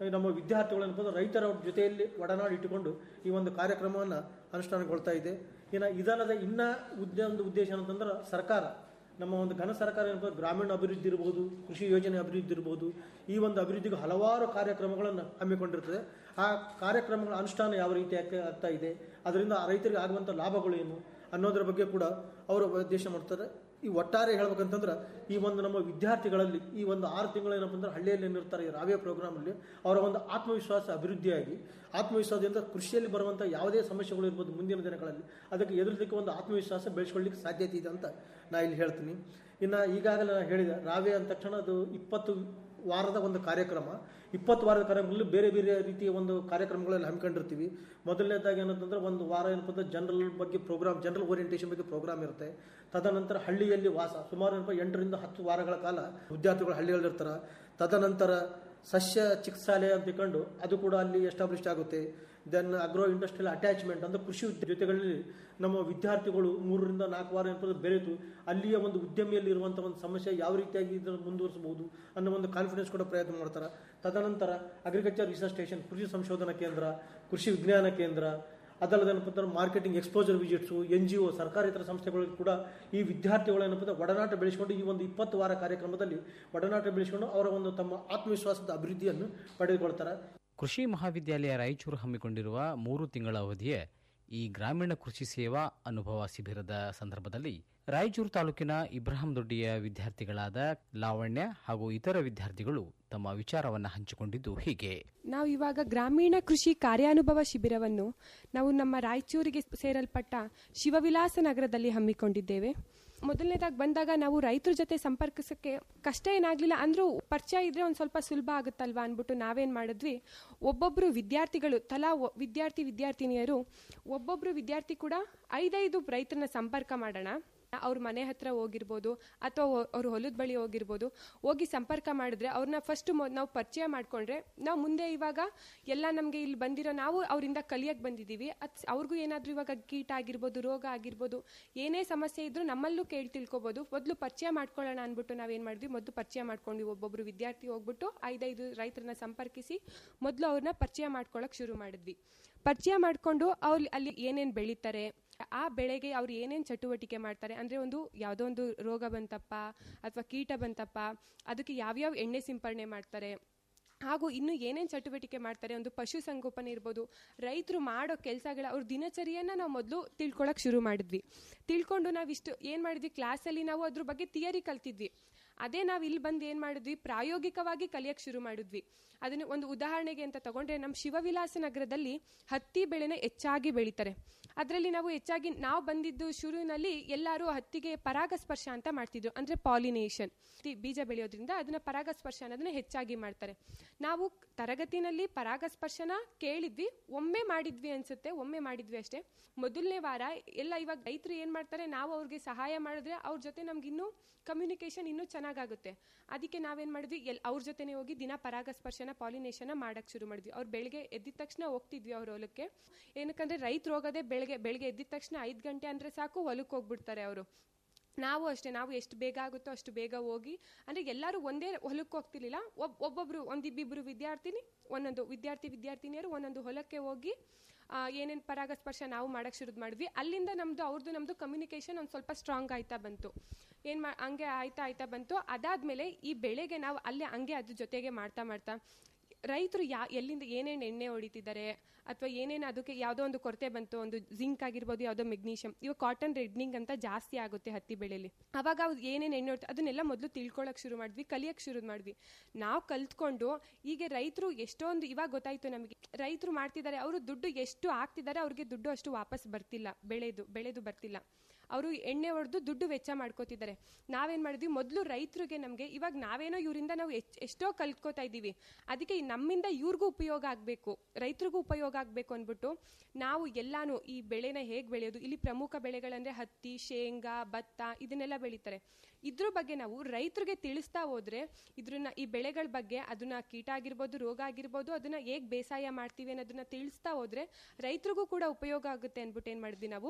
ನಮ್ಮ ವಿದ್ಯಾರ್ಥಿಗಳು ಏನಪ್ಪ ಅಂದ್ರೆ ರೈತರ ಜೊತೆಯಲ್ಲಿ ಒಡನಾಡಿ ಇಟ್ಟುಕೊಂಡು ಈ ಒಂದು ಕಾರ್ಯಕ್ರಮವನ್ನು ಅನುಷ್ಠಾನಗೊಳ್ತಾ ಇದೆ ಇನ್ನು ಇದಲ್ಲದೆ ಇನ್ನ ಉದ್ದ ಒಂದು ಉದ್ದೇಶ ಅಂತಂದ್ರೆ ಸರ್ಕಾರ ನಮ್ಮ ಒಂದು ಘನ ಸರ್ಕಾರ ಏನಪ್ಪ ಗ್ರಾಮೀಣ ಅಭಿವೃದ್ಧಿ ಇರ್ಬೋದು ಕೃಷಿ ಯೋಜನೆ ಅಭಿವೃದ್ಧಿ ಇರ್ಬೋದು ಈ ಒಂದು ಅಭಿವೃದ್ಧಿಗೆ ಹಲವಾರು ಕಾರ್ಯಕ್ರಮಗಳನ್ನು ಹಮ್ಮಿಕೊಂಡಿರ್ತದೆ ಆ ಕಾರ್ಯಕ್ರಮಗಳ ಅನುಷ್ಠಾನ ಯಾವ ರೀತಿ ಆಗ್- ಆಗ್ತಾ ಇದೆ ಅದರಿಂದ ಆ ರೈತರಿಗೆ ಆಗುವಂಥ ಲಾಭಗಳು ಏನು ಅನ್ನೋದ್ರ ಬಗ್ಗೆ ಕೂಡ ಅವರು ಉದ್ದೇಶ ಮಾಡ್ತಾರೆ ಈ ಒಟ್ಟಾರೆ ಹೇಳ್ಬೇಕಂತಂದ್ರೆ ಈ ಒಂದು ನಮ್ಮ ವಿದ್ಯಾರ್ಥಿಗಳಲ್ಲಿ ಈ ಒಂದು ಆರು ತಿಂಗಳು ಏನಪ್ಪ ಅಂದ್ರೆ ಹಳ್ಳಿಯಲ್ಲಿ ಏನಿರ್ತಾರೆ ಈ ರಾವ್ಯ ಪ್ರೋಗ್ರಾಮಲ್ಲಿ ಅವರ ಒಂದು ಆತ್ಮವಿಶ್ವಾಸ ಅಭಿವೃದ್ಧಿಯಾಗಿ ಆತ್ಮವಿಶ್ವಾಸದಿಂದ ಕೃಷಿಯಲ್ಲಿ ಬರುವಂಥ ಯಾವುದೇ ಸಮಸ್ಯೆಗಳು ಇರ್ಬೋದು ಮುಂದಿನ ದಿನಗಳಲ್ಲಿ ಅದಕ್ಕೆ ಎದುರಿಸಲಿಕ್ಕೆ ಒಂದು ಆತ್ಮವಿಶ್ವಾಸ ಬೆಳೆಸ್ಕೊಳ್ಳಿಕ್ಕೆ ಸಾಧ್ಯತೆ ಇದೆ ಅಂತ ನಾ ಇಲ್ಲಿ ಹೇಳ್ತೀನಿ ಇನ್ನು ಈಗಾಗಲೇ ನಾನು ಹೇಳಿದೆ ರಾವ್ಯ ಅಂದ ತಕ್ಷಣ ಅದು ಇಪ್ಪತ್ತು ವಾರದ ಒಂದು ಕಾರ್ಯಕ್ರಮ ಇಪ್ಪತ್ತು ವಾರದ ಕಾರ್ಯಕ್ರಮದಲ್ಲಿ ಬೇರೆ ಬೇರೆ ರೀತಿಯ ಒಂದು ಕಾರ್ಯಕ್ರಮಗಳಲ್ಲಿ ಹಮ್ಮಿಕೊಂಡಿರ್ತೀವಿ ಮೊದಲನೇದಾಗಿ ಏನಂತಂದ್ರೆ ಒಂದು ವಾರ ಏನಪ್ಪ ಅಂದ್ರೆ ಜನರಲ್ ಬಗ್ಗೆ ಪ್ರೋಗ್ರಾಮ್ ಜನರಲ್ ಓರಿಯಂಟೇಷನ್ ಬಗ್ಗೆ ಪ್ರೋಗ್ರಾಮ್ ಇರುತ್ತೆ ತದನಂತರ ಹಳ್ಳಿಯಲ್ಲಿ ವಾಸ ಸುಮಾರು ಏನಪ್ಪ ಎಂಟರಿಂದ ಹತ್ತು ವಾರಗಳ ಕಾಲ ವಿದ್ಯಾರ್ಥಿಗಳು ಹಳ್ಳಿಗಳಿರ್ತಾರೆ ತದನಂತರ ಸಸ್ಯ ಚಿಕಿತ್ಸಾಲಯ ಅಂತ ತಿಳ್ಕೊಂಡು ಅದು ಕೂಡ ಅಲ್ಲಿ ಎಸ್ಟಾಬ್ಲಿಷ್ ಆಗುತ್ತೆ ದೆನ್ ಅಗ್ರೋ ಇಂಡಸ್ಟ್ರಿಯಲ್ ಅಟ್ಯಾಚ್ಮೆಂಟ್ ಅಂದ್ರೆ ಕೃಷಿ ಉದ್ಯ- ಜೊತೆಗಳಲ್ಲಿ ನಮ್ಮ ವಿದ್ಯಾರ್ಥಿಗಳು ಮೂರರಿಂದ ನಾಲ್ಕು ವಾರ ಏನಪ್ಪ ಅಂದ್ರೆ ಬೆರೆತು ಅಲ್ಲಿಯ ಒಂದು ಉದ್ಯಮಿಯಲ್ಲಿ ಇರುವಂಥ ಒಂದು ಸಮಸ್ಯೆ ಯಾವ ರೀತಿಯಾಗಿ ಇದನ್ನು ಮುಂದುವರಿಸಬಹುದು ಅನ್ನೋ ಒಂದು ಕಾನ್ಫಿಡೆನ್ಸ್ ಕೂಡ ಪ್ರಯತ್ನ ಮಾಡ್ತಾರೆ ತದನಂತರ ಅಗ್ರಿಕಲ್ಚರ್ ರಿಸರ್ಚ್ ಸ್ಟೇಷನ್ ಕೃಷಿ ಸಂಶೋಧನಾ ಕೇಂದ್ರ ಕೃಷಿ ವಿಜ್ಞಾನ ಕೇಂದ್ರ ಅದಲ್ಲದೆ ಏನಪ್ಪ ಅಂದ್ರೆ marketing exposure visits N G O ಸರ್ಕಾರೇತರ ಸಂಸ್ಥೆಗಳು ಕೂಡ ಈ ವಿದ್ಯಾರ್ಥಿಗಳು ಏನಪ್ಪ ಅಂದ್ರೆ ಒಡನಾಟ ಬೆಳೆಸಿಕೊಂಡು ಈ ಒಂದು ಇಪ್ಪತ್ತು ವಾರ ಕಾರ್ಯಕ್ರಮದಲ್ಲಿ ಒಡನಾಟ ಬೆಳೆಸಿಕೊಂಡು ಅವರ ಒಂದು ತಮ್ಮ ಆತ್ಮವಿಶ್ವಾಸದ ಅಭಿವೃದ್ಧಿಯನ್ನು ಪಡೆದುಕೊಳ್ತಾರೆ ಕೃಷಿ ಮಹಾವಿದ್ಯಾಲಯ ರಾಯಚೂರು ಹಮ್ಮಿಕೊಂಡಿರುವ ಮೂರು ತಿಂಗಳ ಅವಧಿಯ ಈ ಗ್ರಾಮೀಣ ಕೃಷಿ ಸೇವಾ ಅನುಭವ ಶಿಬಿರದ ಸಂದರ್ಭದಲ್ಲಿ ರಾಯಚೂರು ತಾಲೂಕಿನ ಇಬ್ರಾಹಿಂ ದೊಡ್ಡಿಯ ವಿದ್ಯಾರ್ಥಿಗಳಾದ ಲಾವಣ್ಯ ಹಾಗೂ ಇತರ ವಿದ್ಯಾರ್ಥಿಗಳು ತಮ್ಮ ವಿಚಾರವನ್ನು ಹಂಚಿಕೊಂಡಿದ್ದು ಹೀಗೆ ನಾವು ಇವಾಗ ಗ್ರಾಮೀಣ ಕೃಷಿ ಕಾರ್ಯಾನುಭವ ಶಿಬಿರವನ್ನು ನಾವು ನಮ್ಮ ರಾಯಚೂರಿಗೆ ಸೇರಲ್ಪಟ್ಟ ಶಿವವಿಲಾಸ ನಗರದಲ್ಲಿ ಹಮ್ಮಿಕೊಂಡಿದ್ದೇವೆ ಮೊದಲನೇದಾಗಿ ಬಂದಾಗ ನಾವು ರೈತರ ಜೊತೆ ಸಂಪರ್ಕಿಸಕ್ಕೆ ಕಷ್ಟ ಏನಾಗ್ಲಿಲ್ಲ ಅಂದ್ರೂ ಪರಿಚಯ ಇದ್ರೆ ಒಂದು ಸ್ವಲ್ಪ ಸುಲಭ ಆಗುತ್ತಲ್ವಾ ಅಂದ್ಬಿಟ್ಟು ನಾವೇನ್ ಮಾಡಿದ್ವಿ ಒಬ್ಬೊಬ್ರು ವಿದ್ಯಾರ್ಥಿಗಳು ತಲಾ ಒ- ವಿದ್ಯಾರ್ಥಿ ವಿದ್ಯಾರ್ಥಿನಿಯರು ಒಬ್ಬೊಬ್ರು ವಿದ್ಯಾರ್ಥಿ ಕೂಡ ಐದೈದು ರೈತರನ್ನ ಸಂಪರ್ಕ ಮಾಡೋಣ ಅವ್ರ ಮನೆ ಹತ್ರ ಹೋಗಿರ್ಬೋದು ಅಥವಾ ಅವ್ರ ಹೊಲದ ಬಳಿ ಹೋಗಿರ್ಬೋದು ಹೋಗಿ ಸಂಪರ್ಕ ಮಾಡಿದ್ರೆ ಅವ್ರನ್ನ ಫಸ್ಟ್ ನಾವು ಪರಿಚಯ ಮಾಡ್ಕೊಂಡ್ರೆ ನಾವು ಮುಂದೆ ಇವಾಗ ಎಲ್ಲ ನಮಗೆ ಇಲ್ಲಿ ಬಂದಿರೋ ನಾವು ಅವರಿಂದ ಕಲಿಯಕ್ಕೆ ಬಂದಿದ್ದೀವಿ ಅದ್ ಅವ್ರಿಗೂ ಏನಾದರೂ ಇವಾಗ ಕೀಟ ಆಗಿರ್ಬೋದು ರೋಗ ಆಗಿರ್ಬೋದು ಏನೇ ಸಮಸ್ಯೆ ಇದ್ರೂ ನಮ್ಮಲ್ಲೂ ಕೇಳಿ ತಿಳ್ಕೊಬೋದು ಮೊದಲು ಪರಿಚಯ ಮಾಡ್ಕೊಳ್ಳೋಣ ಅಂದ್ಬಿಟ್ಟು ನಾವೇನು ಮಾಡಿದ್ವಿ ಮೊದಲು ಪರಿಚಯ ಮಾಡ್ಕೊಂಡ್ವಿ ಒಬ್ಬೊಬ್ರು ವಿದ್ಯಾರ್ಥಿ ಹೋಗ್ಬಿಟ್ಟು ಐದೈದು ರೈತರನ್ನ ಸಂಪರ್ಕಿಸಿ ಮೊದಲು ಅವ್ರನ್ನ ಪರಿಚಯ ಮಾಡ್ಕೊಳ್ಳೋಕೆ ಶುರು ಮಾಡಿದ್ವಿ ಪರಿಚಯ ಮಾಡಿಕೊಂಡು ಅವ್ರು ಅಲ್ಲಿ ಏನೇನು ಬೆಳೀತಾರೆ ಆ ಬೆಳೆಗೆ ಅವ್ರು ಏನೇನು ಚಟುವಟಿಕೆ ಮಾಡ್ತಾರೆ ಅಂದರೆ ಒಂದು ಯಾವುದೋ ಒಂದು ರೋಗ ಬಂತಪ್ಪ ಅಥವಾ ಕೀಟ ಬಂತಪ್ಪ ಅದಕ್ಕೆ ಯಾವ್ಯಾವ ಎಣ್ಣೆ ಸಿಂಪರಣೆ ಮಾಡ್ತಾರೆ ಹಾಗೂ ಇನ್ನು ಏನೇನು ಚಟುವಟಿಕೆ ಮಾಡ್ತಾರೆ ಒಂದು ಪಶು ಸಂಗೋಪನೆ ಇರ್ಬೋದು ರೈತರು ಮಾಡೋ ಕೆಲಸಗಳ ಅವ್ರ ದಿನಚರಿಯನ್ನು ನಾವು ಮೊದಲು ತಿಳ್ಕೊಳಕ್ಕೆ ಶುರು ಮಾಡಿದ್ವಿ ತಿಳ್ಕೊಂಡು ನಾವು ಇಷ್ಟು ಏನು ಮಾಡಿದ್ವಿ ಕ್ಲಾಸಲ್ಲಿ ನಾವು ಅದ್ರ ಬಗ್ಗೆ ಥಿಯರಿ ಕಲ್ತಿದ್ವಿ ಅದೇ ನಾವು ಇಲ್ಲಿ ಬಂದು ಏನು ಮಾಡಿದ್ವಿ ಪ್ರಾಯೋಗಿಕವಾಗಿ ಕಲಿಯಕ್ಕೆ ಶುರು ಮಾಡಿದ್ವಿ ಅದನ್ನು ಒಂದು ಉದಾಹರಣೆಗೆ ಅಂತ ತಗೊಂಡ್ರೆ ನಮ್ಮ ಶಿವವಿಲಾಸ ನಗರದಲ್ಲಿ ಹತ್ತಿ ಬೆಳೆನ ಹೆಚ್ಚಾಗಿ ಬೆಳೀತಾರೆ ಅದರಲ್ಲಿ ನಾವು ಹೆಚ್ಚಾಗಿ ನಾವು ಬಂದಿದ್ದು ಶುರುವಿನಲ್ಲಿ ಎಲ್ಲರೂ ಹತ್ತಿಗೆ ಪರಾಗಸ್ಪರ್ಶ ಅಂತ ಮಾಡ್ತಿದ್ರು ಅಂದ್ರೆ ಪಾಲಿನೇಷನ್ ಬೀಜ ಬೆಳೆಯೋದ್ರಿಂದ ಅದನ್ನ ಪರಾಗಸ್ಪರ್ಶ ಅನ್ನೋದನ್ನ ಹೆಚ್ಚಾಗಿ ಮಾಡ್ತಾರೆ ನಾವು ತರಗತಿನಲ್ಲಿ ಪರಾಗಸ್ಪರ್ಶನ ಕೇಳಿದ್ವಿ ಒಮ್ಮೆ ಮಾಡಿದ್ವಿ ಅನ್ಸುತ್ತೆ ಒಮ್ಮೆ ಮಾಡಿದ್ವಿ ಅಷ್ಟೇ ಮೊದಲನೇ ವಾರ ಎಲ್ಲ ಇವಾಗ ರೈತರು ಏನ್ ಮಾಡ್ತಾರೆ ನಾವು ಅವ್ರಿಗೆ ಸಹಾಯ ಮಾಡಿದ್ರೆ ಅವ್ರ ಜೊತೆ ನಮ್ಗೆ ಇನ್ನೂ ಕಮ್ಯುನಿಕೇಶನ್ ಇನ್ನೂ ಚೆನ್ನಾಗಾಗುತ್ತೆ ಅದಕ್ಕೆ ನಾವೇನ್ ಮಾಡಿದ್ವಿ ಎಲ್ ಅವ್ರ ಜೊತೆನೆ ಹೋಗಿ ದಿನ ಪರಾಗಸ್ಪರ್ಶನ ಪಾಲಿನೇಷನ್ ಮಾಡಕ್ ಶುರು ಮಾಡಿದ್ವಿ ಅವ್ರು ಬೆಳಗ್ಗೆ ಎದ್ದಿದ ತಕ್ಷಣ ಹೋಗ್ತಿದ್ವಿ ಅವ್ರ ಹೊಲಕ್ಕೆ ಏನಕ್ಕಂದ್ರೆ ರೈತರು ಹೋಗೋದೇ ಬೆಳಗ್ಗೆ ಬೆಳಗ್ಗೆ ಎದ್ದಿದ ತಕ್ಷಣ ಐದು ಗಂಟೆ ಅಂದ್ರೆ ಸಾಕು ಹೊಲಕ್ಕೆ ಹೋಗ್ಬಿಡ್ತಾರೆ ಅವರು ನಾವು ಅಷ್ಟೇ ನಾವು ಎಷ್ಟು ಬೇಗ ಆಗುತ್ತೋ ಅಷ್ಟು ಬೇಗ ಹೋಗಿ ಅಂದ್ರೆ ಎಲ್ಲರೂ ಒಂದೇ ಹೊಲಕ್ಕೆ ಹೋಗ್ತಿರ್ಲಿಲ್ಲ ಒಬ್ ಒಬ್ಬೊಬ್ರು ಒಂದಿಬ್ಬಿಬ್ರು ವಿದ್ಯಾರ್ಥಿನಿ ಒಂದೊಂದು ವಿದ್ಯಾರ್ಥಿ ವಿದ್ಯಾರ್ಥಿನಿಯರು ಒಂದೊಂದು ಹೊಲಕ್ಕೆ ಹೋಗಿ ಏನೇನು ಪರಾಗಸ್ಪರ್ಶ ನಾವು ಮಾಡಕ್ ಶುರು ಮಾಡಿದ್ವಿ ಅಲ್ಲಿಂದ ನಮ್ದು ಅವ್ರದ್ದು ನಮ್ದು ಕಮ್ಯುನಿಕೇಶನ್ ಒಂದು ಸ್ವಲ್ಪ ಸ್ಟ್ರಾಂಗ್ ಆಯ್ತಾ ಬಂತು ಏನ್ ಮಾ ಹಂಗೆ ಆಯ್ತಾ ಆಯ್ತಾ ಬಂತು ಅದಾದ್ಮೇಲೆ ಈ ಬೆಳೆಗೆ ನಾವು ಅಲ್ಲೇ ಹಂಗೆ ಅದ್ರ ಜೊತೆಗೆ ಮಾಡ್ತಾ ಮಾಡ್ತಾ ರೈತರು ಯಾ ಎಲ್ಲಿಂದ ಏನೇನು ಎಣ್ಣೆ ಹೊಡಿತಿದ್ದಾರೆ ಅಥವಾ ಏನೇನು ಅದಕ್ಕೆ ಯಾವುದೋ ಒಂದು ಕೊರತೆ ಬಂತು ಒಂದು ಜಿಂಕ್ ಆಗಿರ್ಬೋದು ಯಾವುದೋ ಮೆಗ್ನೀಷಿಯಂ ಇವಾಗ ಕಾಟನ್ ರೆಡ್ನಿಂಗ್ ಅಂತ ಜಾಸ್ತಿ ಆಗುತ್ತೆ ಹತ್ತಿ ಬೆಳೆಯಲ್ಲಿ ಅವಾಗ ಅವ್ರು ಏನೇನು ಎಣ್ಣೆ ಹೊಡ್ತಾರೆ ಅದನ್ನೆಲ್ಲ ಮೊದಲು ತಿಳ್ಕೊಳಕ್ ಶುರು ಮಾಡಿದ್ವಿ ಕಲಿಯಕ್ಕೆ ಶುರು ಮಾಡಿದ್ವಿ ನಾವು ಕಲ್ತ್ಕೊಂಡು ಈಗ ರೈತರು ಎಷ್ಟೊಂದು ಇವಾಗ ಗೊತ್ತಾಯ್ತು ನಮಗೆ ರೈತರು ಮಾಡ್ತಿದ್ದಾರೆ ಅವರು ದುಡ್ಡು ಎಷ್ಟು ಹಾಕ್ತಿದ್ದಾರೆ ಅವ್ರಿಗೆ ದುಡ್ಡು ಅಷ್ಟು ವಾಪಸ್ ಬರ್ತಿಲ್ಲ ಬೆಳೆದು ಬೆಳೆದು ಬರ್ತಿಲ್ಲ ಅವರು ಎಣ್ಣೆ ಹೊಡೆದು ದುಡ್ಡು ವೆಚ್ಚ ಮಾಡ್ಕೋತಿದ್ದಾರೆ ನಾವೇನ್ ಮಾಡಿದ್ವಿ ಮೊದಲು ರೈತರಿಗೆ ನಮಗೆ ಇವಾಗ ನಾವೇನೋ ಇವರಿಂದ ನಾವು ಎಚ್- ಎಷ್ಟೋ ಕಲ್ತ್ಕೋತಾ ಇದ್ದೀವಿ ಅದಕ್ಕೆ ಈ ನಮ್ಮಿಂದ ಇವ್ರಿಗೂ ಉಪಯೋಗ ಆಗಬೇಕು ರೈತರಿಗೂ ಉಪಯೋಗ ಆಗಬೇಕು ಅಂದ್ಬಿಟ್ಟು ನಾವು ಎಲ್ಲಾನು ಈ ಬೆಳೆನ ಹೇಗೆ ಬೆಳೆಯೋದು ಇಲ್ಲಿ ಪ್ರಮುಖ ಬೆಳೆಗಳಂದ್ರೆ ಹತ್ತಿ ಶೇಂಗಾ ಭತ್ತ ಇದನ್ನೆಲ್ಲ ಬೆಳೀತಾರೆ ಇದ್ರ ಬಗ್ಗೆ ನಾವು ರೈತರಿಗೆ ತಿಳಿಸ್ತಾ ಹೋದ್ರೆ ಇದ್ರನ್ನ ಈ ಬೆಳೆಗಳ ಬಗ್ಗೆ ಅದನ್ನ ಕೀಟ ಆಗಿರ್ಬೋದು ರೋಗ ಆಗಿರ್ಬೋದು ಅದನ್ನ ಹೇಗ್ ಬೇಸಾಯ ಮಾಡ್ತೀವಿ ಅನ್ನೋದನ್ನ ತಿಳಿಸ್ತಾ ಹೋದ್ರೆ ರೈತರಿಗೂ ಕೂಡ ಉಪಯೋಗ ಆಗುತ್ತೆ ಅಂದ್ಬಿಟ್ಟು ಏನ್ ಮಾಡಿದ್ವಿ ನಾವು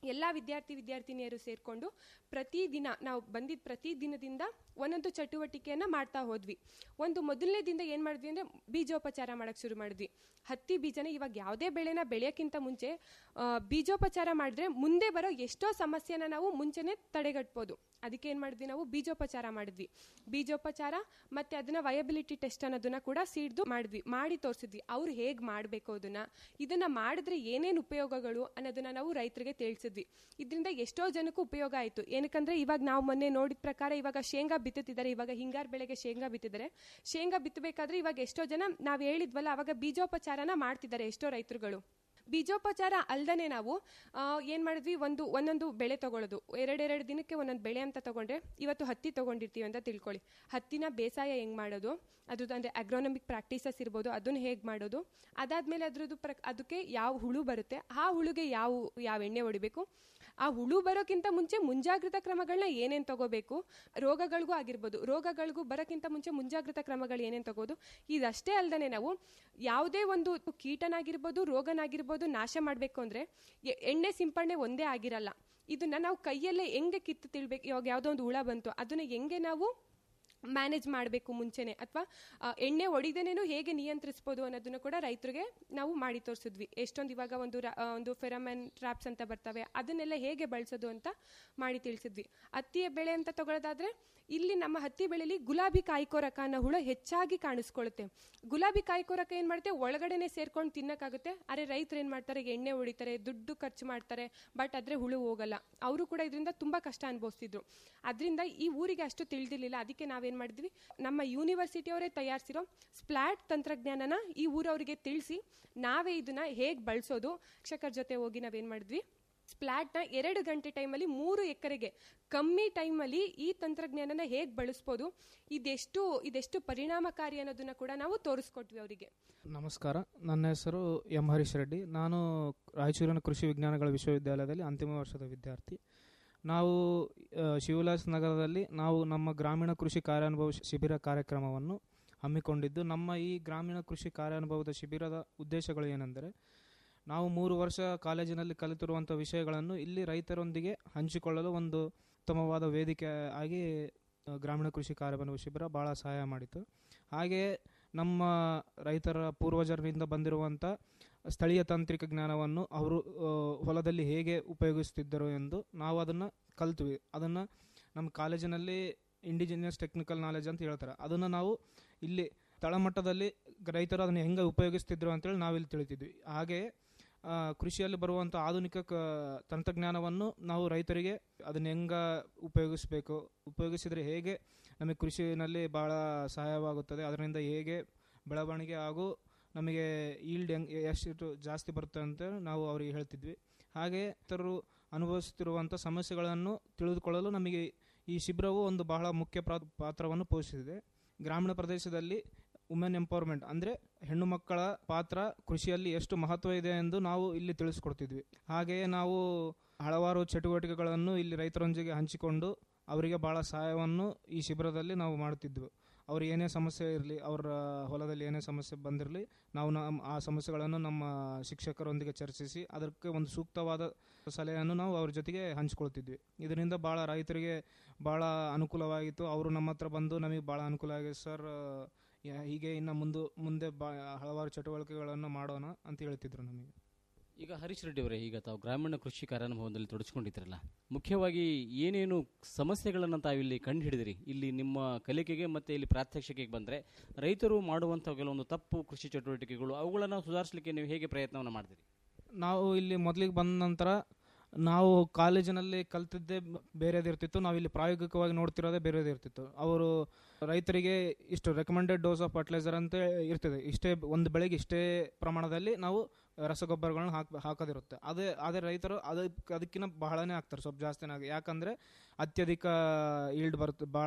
ಎಲ್ಲ ವಿದ್ಯಾರ್ಥಿ ವಿದ್ಯಾರ್ಥಿನಿಯರು ಸೇರಿಕೊಂಡು ಪ್ರತಿದಿನ ನಾವು ಬಂದಿದ್ದ ಪ್ರತಿ ದಿನದಿಂದ ಒಂದೊಂದು ಚಟುವಟಿಕೆಯನ್ನು ಮಾಡ್ತಾ ಹೋದ್ವಿ ಒಂದು ಮೊದಲನೇ ದಿನ ಏನು ಮಾಡಿದ್ವಿ ಅಂದರೆ ಬೀಜೋಪಚಾರ ಮಾಡೋಕ್ಕೆ ಶುರು ಮಾಡಿದ್ವಿ ಹತ್ತಿ ಬೀಜನ ಇವಾಗ ಯಾವುದೇ ಬೆಳೆನ ಬೆಳೆಯೋಕ್ಕಿಂತ ಮುಂಚೆ ಆ, ಬೀಜೋಪಚಾರ ಮಾಡಿದ್ರೆ ಮುಂದೆ ಬರೋ ಎಷ್ಟೋ ಸಮಸ್ಯೆನ ನಾವು ಮುಂಚೆನೇ ತಡೆಗಟ್ಬೋದು ಅದಕ್ಕೆ ಏನು ಮಾಡಿದ್ವಿ ನಾವು ಬೀಜೋಪಚಾರ ಮಾಡಿದ್ವಿ ಬೀಜೋಪಚಾರ ಮತ್ತು ಅದನ್ನ ವಯಬಿಲಿಟಿ ಟೆಸ್ಟ್ ಅನ್ನೋದನ್ನ ಕೂಡ ಸೀಡ್ದು ಮಾಡಿದ್ವಿ ಮಾಡಿ ತೋರಿಸಿದ್ವಿ ಅವ್ರು ಹೇಗೆ ಮಾಡಬೇಕು ಅದನ್ನ ಇದನ್ನ ಮಾಡಿದ್ರೆ ಏನೇನು ಉಪಯೋಗಗಳು ಅನ್ನೋದನ್ನ ನಾವು ರೈತರಿಗೆ ತಿಳಿಸಿದ್ವಿ ಇದರಿಂದ ಎಷ್ಟೋ ಜನಕ್ಕೂ ಉಪಯೋಗ ಆಯಿತು ಏನಕ್ಕಂದ್ರೆ ಇವಾಗ ನಾವು ಮೊನ್ನೆ ನೋಡಿದ ಪ್ರಕಾರ ಇವಾಗ ಶೇಂಗಾ ಬಿತ್ತುತ್ತಿದ್ದಾರೆ ಇವಾಗ ಹಿಂಗಾರು ಬೆಳೆಗೆ ಶೇಂಗಾ ಬಿತ್ತಿದ್ದಾರೆ ಶೇಂಗಾ ಬಿತ್ತಬೇಕಾದ್ರೆ ಇವಾಗ ಎಷ್ಟೋ ಜನ ನಾವು ಹೇಳಿದ್ವಲ್ಲ ಅವಾಗ ಬೀಜೋಪಚಾರನ ಮಾಡ್ತಿದ್ದಾರೆ ಎಷ್ಟೋ ರೈತರುಗಳು ಬೀಜೋಪಚಾರ ಅಲ್ದನೆ ನಾವು ಆ, ಏನ್ ಮಾಡಿದ್ವಿ ಒಂದು ಒಂದೊಂದು ಬೆಳೆ ತಗೊಳ್ಳೋದು ಎರಡೆರಡು ದಿನಕ್ಕೆ ಒಂದೊಂದು ಬೆಳೆ ಅಂತ ತಗೊಂಡ್ರೆ ಇವತ್ತು ಹತ್ತಿ ತಗೊಂಡಿರ್ತೀವಿ ಅಂತ ತಿಳ್ಕೊಳ್ಳಿ ಹತ್ತಿನ ಬೇಸಾಯ ಹೆಂಗ್ ಮಾಡೋದು ಅದ್ರದ್ದು ಅಂದ್ರೆ ಅಗ್ರೋನಮಿಕ್ ಪ್ರಾಕ್ಟೀಸಸ್ ಇರ್ಬೋದು ಅದನ್ನ ಹೇಗೆ ಮಾಡೋದು ಅದಾದ್ಮೇಲೆ ಅದ್ರದ್ದು ಪ್ರ ಅದಕ್ಕೆ ಯಾವ ಹುಳು ಬರುತ್ತೆ ಆ ಹುಳುಗೆ ಯಾವ ಯಾವ ಎಣ್ಣೆ ಹೊಡಿಬೇಕು ಆ ಹುಳು ಬರೋಕ್ಕಿಂತ ಮುಂಚೆ ಮುಂಜಾಗ್ರತಾ ಕ್ರಮಗಳನ್ನ ಏನೇನು ತಗೋಬೇಕು ರೋಗಗಳಿಗೂ ಆಗಿರ್ಬೋದು ರೋಗಗಳಿಗೂ ಬರೋಕ್ಕಿಂತ ಮುಂಚೆ ಮುಂಜಾಗ್ರತಾ ಕ್ರಮಗಳು ಏನೇನು ತಗೋದು ಇದಷ್ಟೇ ಅಲ್ದನೆ ನಾವು ಯಾವುದೇ ಒಂದು ಕೀಟನಾಗಿರ್ಬೋದು ರೋಗನಾಗಿರ್ಬೋದು ನಾಶ ಮಾಡಬೇಕು ಅಂದರೆ ಎಣ್ಣೆ ಸಿಂಪಡಣೆ ಒಂದೇ ಆಗಿರಲ್ಲ ಇದನ್ನ ನಾವು ಕೈಯಲ್ಲೇ ಹೆಂಗೆ ಕಿತ್ತು ತಿಳ್ಬೇಕು ಇವಾಗ ಯಾವುದೋ ಒಂದು ಹುಳ ಬಂತು ಅದನ್ನ ಹೆಂಗೆ ನಾವು ಮ್ಯಾನೇಜ್ ಮಾಡಬೇಕು ಮುಂಚೆನೆ ಅಥವಾ ಎಣ್ಣೆ ಹೊಡಿದೇನೇನು ಹೇಗೆ ನಿಯಂತ್ರಿಸ್ಬೋದು ಅನ್ನೋದನ್ನ ಕೂಡ ರೈತರಿಗೆ ನಾವು ಮಾಡಿ ತೋರಿಸಿದ್ವಿ ಎಷ್ಟೊಂದು ಇವಾಗ ಒಂದು ರಾ- ಆ, ಒಂದು ಫೆರಮನ್ ಟ್ರಾಪ್ಸ್ ಅಂತ ಬರ್ತವೆ ಅದನ್ನೆಲ್ಲ ಹೇಗೆ ಬಳಸೋದು ಅಂತ ಮಾಡಿ ತಿಳಿಸಿದ್ವಿ ಹತ್ತಿಯ ಬೆಳೆ ಅಂತ ತಗೊಳ್ಳೋದಾದ್ರೆ ಇಲ್ಲಿ ನಮ್ಮ ಹತ್ತಿ ಬೆಳೆಯಲ್ಲಿ ಗುಲಾಬಿ ಕಾಯಿಕೊರಕ ಅನ್ನೋ ಹುಳ ಹೆಚ್ಚಾಗಿ ಕಾಣಿಸ್ಕೊಳ್ಳುತ್ತೆ ಗುಲಾಬಿ ಕಾಯಿಕೊರಕ ಏನ್ ಮಾಡುತ್ತೆ ಒಳಗಡೆನೆ ಸೇರ್ಕೊಂಡು ತಿನ್ನಕ್ಕಾಗುತ್ತೆ ಅರೆ ರೈತರು ಏನ್ ಮಾಡ್ತಾರೆ ಎಣ್ಣೆ ಹೊಡಿತಾರೆ ದುಡ್ಡು ಖರ್ಚು ಮಾಡ್ತಾರೆ ಬಟ್ ಆದ್ರೆ ಹುಳು ಹೋಗಲ್ಲ ಅವರು ಕೂಡ ಇದರಿಂದ ತುಂಬಾ ಕಷ್ಟ ಅನುಭವಿಸ್ತಿದ್ರು ಅದರಿಂದ ಈ ಊರಿಗೆ ಅಷ್ಟು ತಿಳಿದಿರ್ಲಿಲ್ಲ ಅದಕ್ಕೆ ನಾವೇನ್ ಮಾಡಿದ್ವಿ ನಮ್ಮ ಯೂನಿವರ್ಸಿಟಿಯವರೇ ತಯಾರಿಸಿರೋ ಸ್ಪ್ಲಾಟ್ ತಂತ್ರಜ್ಞಾನನ ಈ ಊರವರಿಗೆ ತಿಳಿಸಿ ನಾವೇ ಇದನ್ನ ಹೇಗೆ ಬಳಸೋದು ಶಿಕ್ಷಕರ ಜೊತೆ ಹೋಗಿ ನಾವೇನ್ ಮಾಡಿದ್ವಿ ಸ್ಪ್ಲಾಟ್ನ ಎರಡು ಗಂಟೆ ಟೈಮಲ್ಲಿ ಮೂರು ಎಕರೆಗೆ ಕಮ್ಮಿ ಟೈಮಲ್ಲಿ ಈ ತಂತ್ರಜ್ಞಾನನ ಹೇಗೆ ಬಳಸ್ಬೋದು ಇದೆಷ್ಟು ಇದೆಷ್ಟು ಪರಿಣಾಮಕಾರಿ ಅನ್ನೋದನ್ನ ಕೂಡ ನಾವು ತೋರಿಸ್ಕೊಟ್ವಿ ಅವರಿಗೆ ನಮಸ್ಕಾರ ನನ್ನ ಹೆಸರು ಎಂ ಹರೀಶ್ ರೆಡ್ಡಿ ನಾನು ರಾಯಚೂರಿನ ಕೃಷಿ ವಿಜ್ಞಾನಗಳ ವಿಶ್ವವಿದ್ಯಾಲಯದಲ್ಲಿ ಅಂತಿಮ ವರ್ಷದ ವಿದ್ಯಾರ್ಥಿ ನಾವು ಆ, ಶಿವವಿಲಾಸ್ ನಗರದಲ್ಲಿ ನಾವು ನಮ್ಮ ಗ್ರಾಮೀಣ ಕೃಷಿ ಕಾರ್ಯಾನುಭವ ಶಿ- ಶಿಬಿರ ಕಾರ್ಯಕ್ರಮವನ್ನು ಹಮ್ಮಿಕೊಂಡಿದ್ದು ನಮ್ಮ ಈ ಗ್ರಾಮೀಣ ಕೃಷಿ ಕಾರ್ಯಾನುಭವದ ಶಿಬಿರದ ಉದ್ದೇಶಗಳು ಏನೆಂದರೆ ನಾವು ಮೂರು ವರ್ಷ ಕಾಲೇಜಿನಲ್ಲಿ ಕಲಿತಿರುವಂಥ ವಿಷಯಗಳನ್ನು ಇಲ್ಲಿ ರೈತರೊಂದಿಗೆ ಹಂಚಿಕೊಳ್ಳಲು ಒಂದು ಉತ್ತಮವಾದ ವೇದಿಕೆ ಆಗಿ ಆ, ಗ್ರಾಮೀಣ ಕೃಷಿ ಕಾರ್ಯಾನುಭವ ಶಿಬಿರ ಭಾಳ ಸಹಾಯ ಮಾಡಿತು ಹಾಗೆಯೇ ನಮ್ಮ ರೈತರ ಪೂರ್ವಜರಿಂದ ಬಂದಿರುವಂಥ ಸ್ಥಳೀಯ ತಾಂತ್ರಿಕ ಜ್ಞಾನವನ್ನು ಅವರು ಆ, ಹೊಲದಲ್ಲಿ ಹೇಗೆ ಉಪಯೋಗಿಸುತ್ತಿದ್ದರು ಎಂದು ನಾವು ಅದನ್ನು ಕಲ್ತ್ವಿ ಅದನ್ನು ನಮ್ಮ ಕಾಲೇಜಿನಲ್ಲಿ ಇಂಡಿಜಿನಿಯಸ್ ಟೆಕ್ನಿಕಲ್ ನಾಲೆಜ್ ಅಂತ ಹೇಳ್ತಾರೆ ಅದನ್ನು ನಾವು ಇಲ್ಲಿ ತಳಮಟ್ಟದಲ್ಲಿ ರೈತರು ಅದನ್ನು ಹೆಂಗೆ ಉಪಯೋಗಿಸ್ತಿದ್ರು ಅಂತೇಳಿ ನಾವಿಲ್ಲಿ ತಿಳಿತಿದ್ವಿ ಹಾಗೆಯೇ ಆ, ಕೃಷಿಯಲ್ಲಿ ಬರುವಂಥ ಆಧುನಿಕ ಕ ತಂತ್ರಜ್ಞಾನವನ್ನು ನಾವು ರೈತರಿಗೆ ಅದನ್ನ ಹೆಂಗ ಉಪಯೋಗಿಸಬೇಕು ಉಪಯೋಗಿಸಿದರೆ ಹೇಗೆ ನಮಗೆ ಕೃಷಿನಲ್ಲಿ ಭಾಳ ಸಹಾಯವಾಗುತ್ತದೆ ಅದರಿಂದ ಹೇಗೆ ಬೆಳವಣಿಗೆ ಹಾಗೂ ನಮಗೆ ಈಲ್ಡ್ ಹೆಂಗ್ ಎಷ್ಟು ಜಾಸ್ತಿ ಬರುತ್ತೆ ಅಂತ ನಾವು ಅವರಿಗೆ ಹೇಳ್ತಿದ್ವಿ ಹಾಗೆ ಇತರರು ಅನುಭವಿಸುತ್ತಿರುವಂಥ ಸಮಸ್ಯೆಗಳನ್ನು ತಿಳಿದುಕೊಳ್ಳಲು ನಮಗೆ ಈ ಶಿಬಿರವು ಒಂದು ಬಹಳ ಮುಖ್ಯ ಪ್ರಾ- ಪಾತ್ರವನ್ನು ಪೋಷಿಸಿದೆ ಗ್ರಾಮೀಣ ಪ್ರದೇಶದಲ್ಲಿ ವುಮೆನ್ ಎಂಪವರ್ಮೆಂಟ್ ಅಂದರೆ ಹೆಣ್ಣು ಮಕ್ಕಳ ಪಾತ್ರ ಕೃಷಿಯಲ್ಲಿ ಎಷ್ಟು ಮಹತ್ವ ಇದೆ ಎಂದು ನಾವು ಇಲ್ಲಿ ತಿಳಿಸ್ಕೊಡ್ತಿದ್ವಿ ಹಾಗೆಯೇ ನಾವು ಹಲವಾರು ಚಟುವಟಿಕೆಗಳನ್ನು ಇಲ್ಲಿ ರೈತರೊಂದಿಗೆ ಹಂಚಿಕೊಂಡು ಅವರಿಗೆ ಭಾಳ ಸಹಾಯವನ್ನು ಈ ಶಿಬಿರದಲ್ಲಿ ನಾವು ಮಾಡುತ್ತಿದ್ವು ಅವ್ರು ಏನೇ ಸಮಸ್ಯೆ ಇರಲಿ ಅವರ ಹೊಲದಲ್ಲಿ ಏನೇ ಸಮಸ್ಯೆ ಬಂದಿರಲಿ ನಾವು ನಮ್ಮ ಆ ಸಮಸ್ಯೆಗಳನ್ನು ನಮ್ಮ ಶಿಕ್ಷಕರೊಂದಿಗೆ ಚರ್ಚಿಸಿ ಅದಕ್ಕೆ ಒಂದು ಸೂಕ್ತವಾದ ಸಲಹೆಯನ್ನು ನಾವು ಅವ್ರ ಜೊತೆಗೆ ಹಂಚ್ಕೊಳ್ತಿದ್ವಿ ಇದರಿಂದ ಭಾಳ ರೈತರಿಗೆ ಭಾಳ ಅನುಕೂಲವಾಗಿತ್ತು ಅವರು ನಮ್ಮ ಹತ್ರ ಬಂದು ನಮಗೆ ಭಾಳ ಅನುಕೂಲ ಆಗಿದೆ ಸರ್ ಯಾ- ಹೀಗೆ ಇನ್ನು ಮುಂದೆ ಮುಂದೆ ಬಾ ಹಲವಾರು ಚಟುವಟಿಕೆಗಳನ್ನು ಮಾಡೋಣ ಅಂತ ಹೇಳ್ತಿದ್ರು ನಮಗೆ ಈಗ ಹರೀಶ್ ರೆಡ್ಡಿ ಅವರೇ ಈಗ ತಾವು ಗ್ರಾಮೀಣ ಕೃಷಿ ಕಾರ್ಯಾನುಭವದಲ್ಲಿ ತೊಡಗಿಸ್ಕೊಂಡಿದ್ದೀರಲ್ಲ ಮುಖ್ಯವಾಗಿ ಏನೇನು ಸಮಸ್ಯೆಗಳನ್ನು ತಾವಿಲ್ಲಿ ಕಂಡು ಹಿಡಿದಿರಿ ಇಲ್ಲಿ ನಿಮ್ಮ ಕಲಿಕೆಗೆ ಮತ್ತು ಇಲ್ಲಿ ಪ್ರಾತ್ಯಕ್ಷಿಕೆಗೆ ಬಂದರೆ ರೈತರು ಮಾಡುವಂಥ ಕೆಲವೊಂದು ತಪ್ಪು ಕೃಷಿ ಚಟುವಟಿಕೆಗಳು ಅವುಗಳನ್ನು ಸುಧಾರಿಸಲಿಕ್ಕೆ ನೀವು ಹೇಗೆ ಪ್ರಯತ್ನವನ್ನು ಮಾಡ್ತೀರಿ ನಾವು ಇಲ್ಲಿ ಮೊದಲಿಗೆ ಬಂದ ನಂತರ ನಾವು ಕಾಲೇಜಿನಲ್ಲಿ ಕಲ್ತಿದ್ದೇ ಬೇರೆದಿರ್ತಿತ್ತು ನಾವು ಇಲ್ಲಿ ಪ್ರಾಯೋಗಿಕವಾಗಿ ನೋಡ್ತಿರೋದೇ ಬೇರೆದಿರ್ತಿತ್ತು ಅವರು ರೈತರಿಗೆ ಇಷ್ಟು ರೆಕಮೆಂಡೆಡ್ ಡೋಸ್ ಆಫ್ ಫರ್ಟಿಲೈಸರ್ ಅಂತ ಇರ್ತದೆ ಇಷ್ಟೇ ಒಂದು ಬೆಳೆಗೆ ಇಷ್ಟೇ ಪ್ರಮಾಣದಲ್ಲಿ ನಾವು ರಸಗೊಬ್ಬರಗಳನ್ನ ಹಾಕ್ ಹಾಕೋದಿರುತ್ತೆ ಅದೇ ಅದೇ ರೈತರು ಅದಕ್ಕೆ ಅದಕ್ಕಿಂತ ಬಹಳನೇ ಹಾಕ್ತಾರೆ ಸ್ವಲ್ಪ ಜಾಸ್ತಿನೇ ಆಗಿ ಯಾಕಂದರೆ ಅತ್ಯಧಿಕ ಈಲ್ಡ್ ಬರುತ್ತೆ ಭಾಳ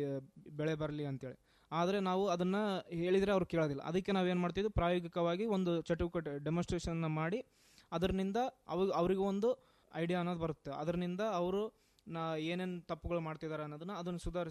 ಬೆಳೆ ಬರಲಿ ಅಂತೇಳಿ ಆದರೆ ನಾವು ಅದನ್ನು ಹೇಳಿದರೆ ಅವ್ರು ಕೇಳೋದಿಲ್ಲ ಅದಕ್ಕೆ ನಾವೇನು ಮಾಡ್ತಿದ್ವಿ ಪ್ರಾಯೋಗಿಕವಾಗಿ ಒಂದು ಚಟುವಟಿಕೆ ಡೆಮಾನ್ಸ್ಟ್ರೇಷನ್ನ ಮಾಡಿ ಅದರಿಂದ ಅವ ಅವರಿಗೆ ಒಂದು ಐಡಿಯಾ ಅನ್ನೋದು ಬರುತ್ತೆ ಅದರಿಂದ ಅವರು ನಾ ಏನೇನು ತಪ್ಪುಗಳು ಮಾಡ್ತಿದ್ದಾರೆ ಅನ್ನೋದನ್ನ ಅದನ್ನು ಸುಧಾರಿಸಿ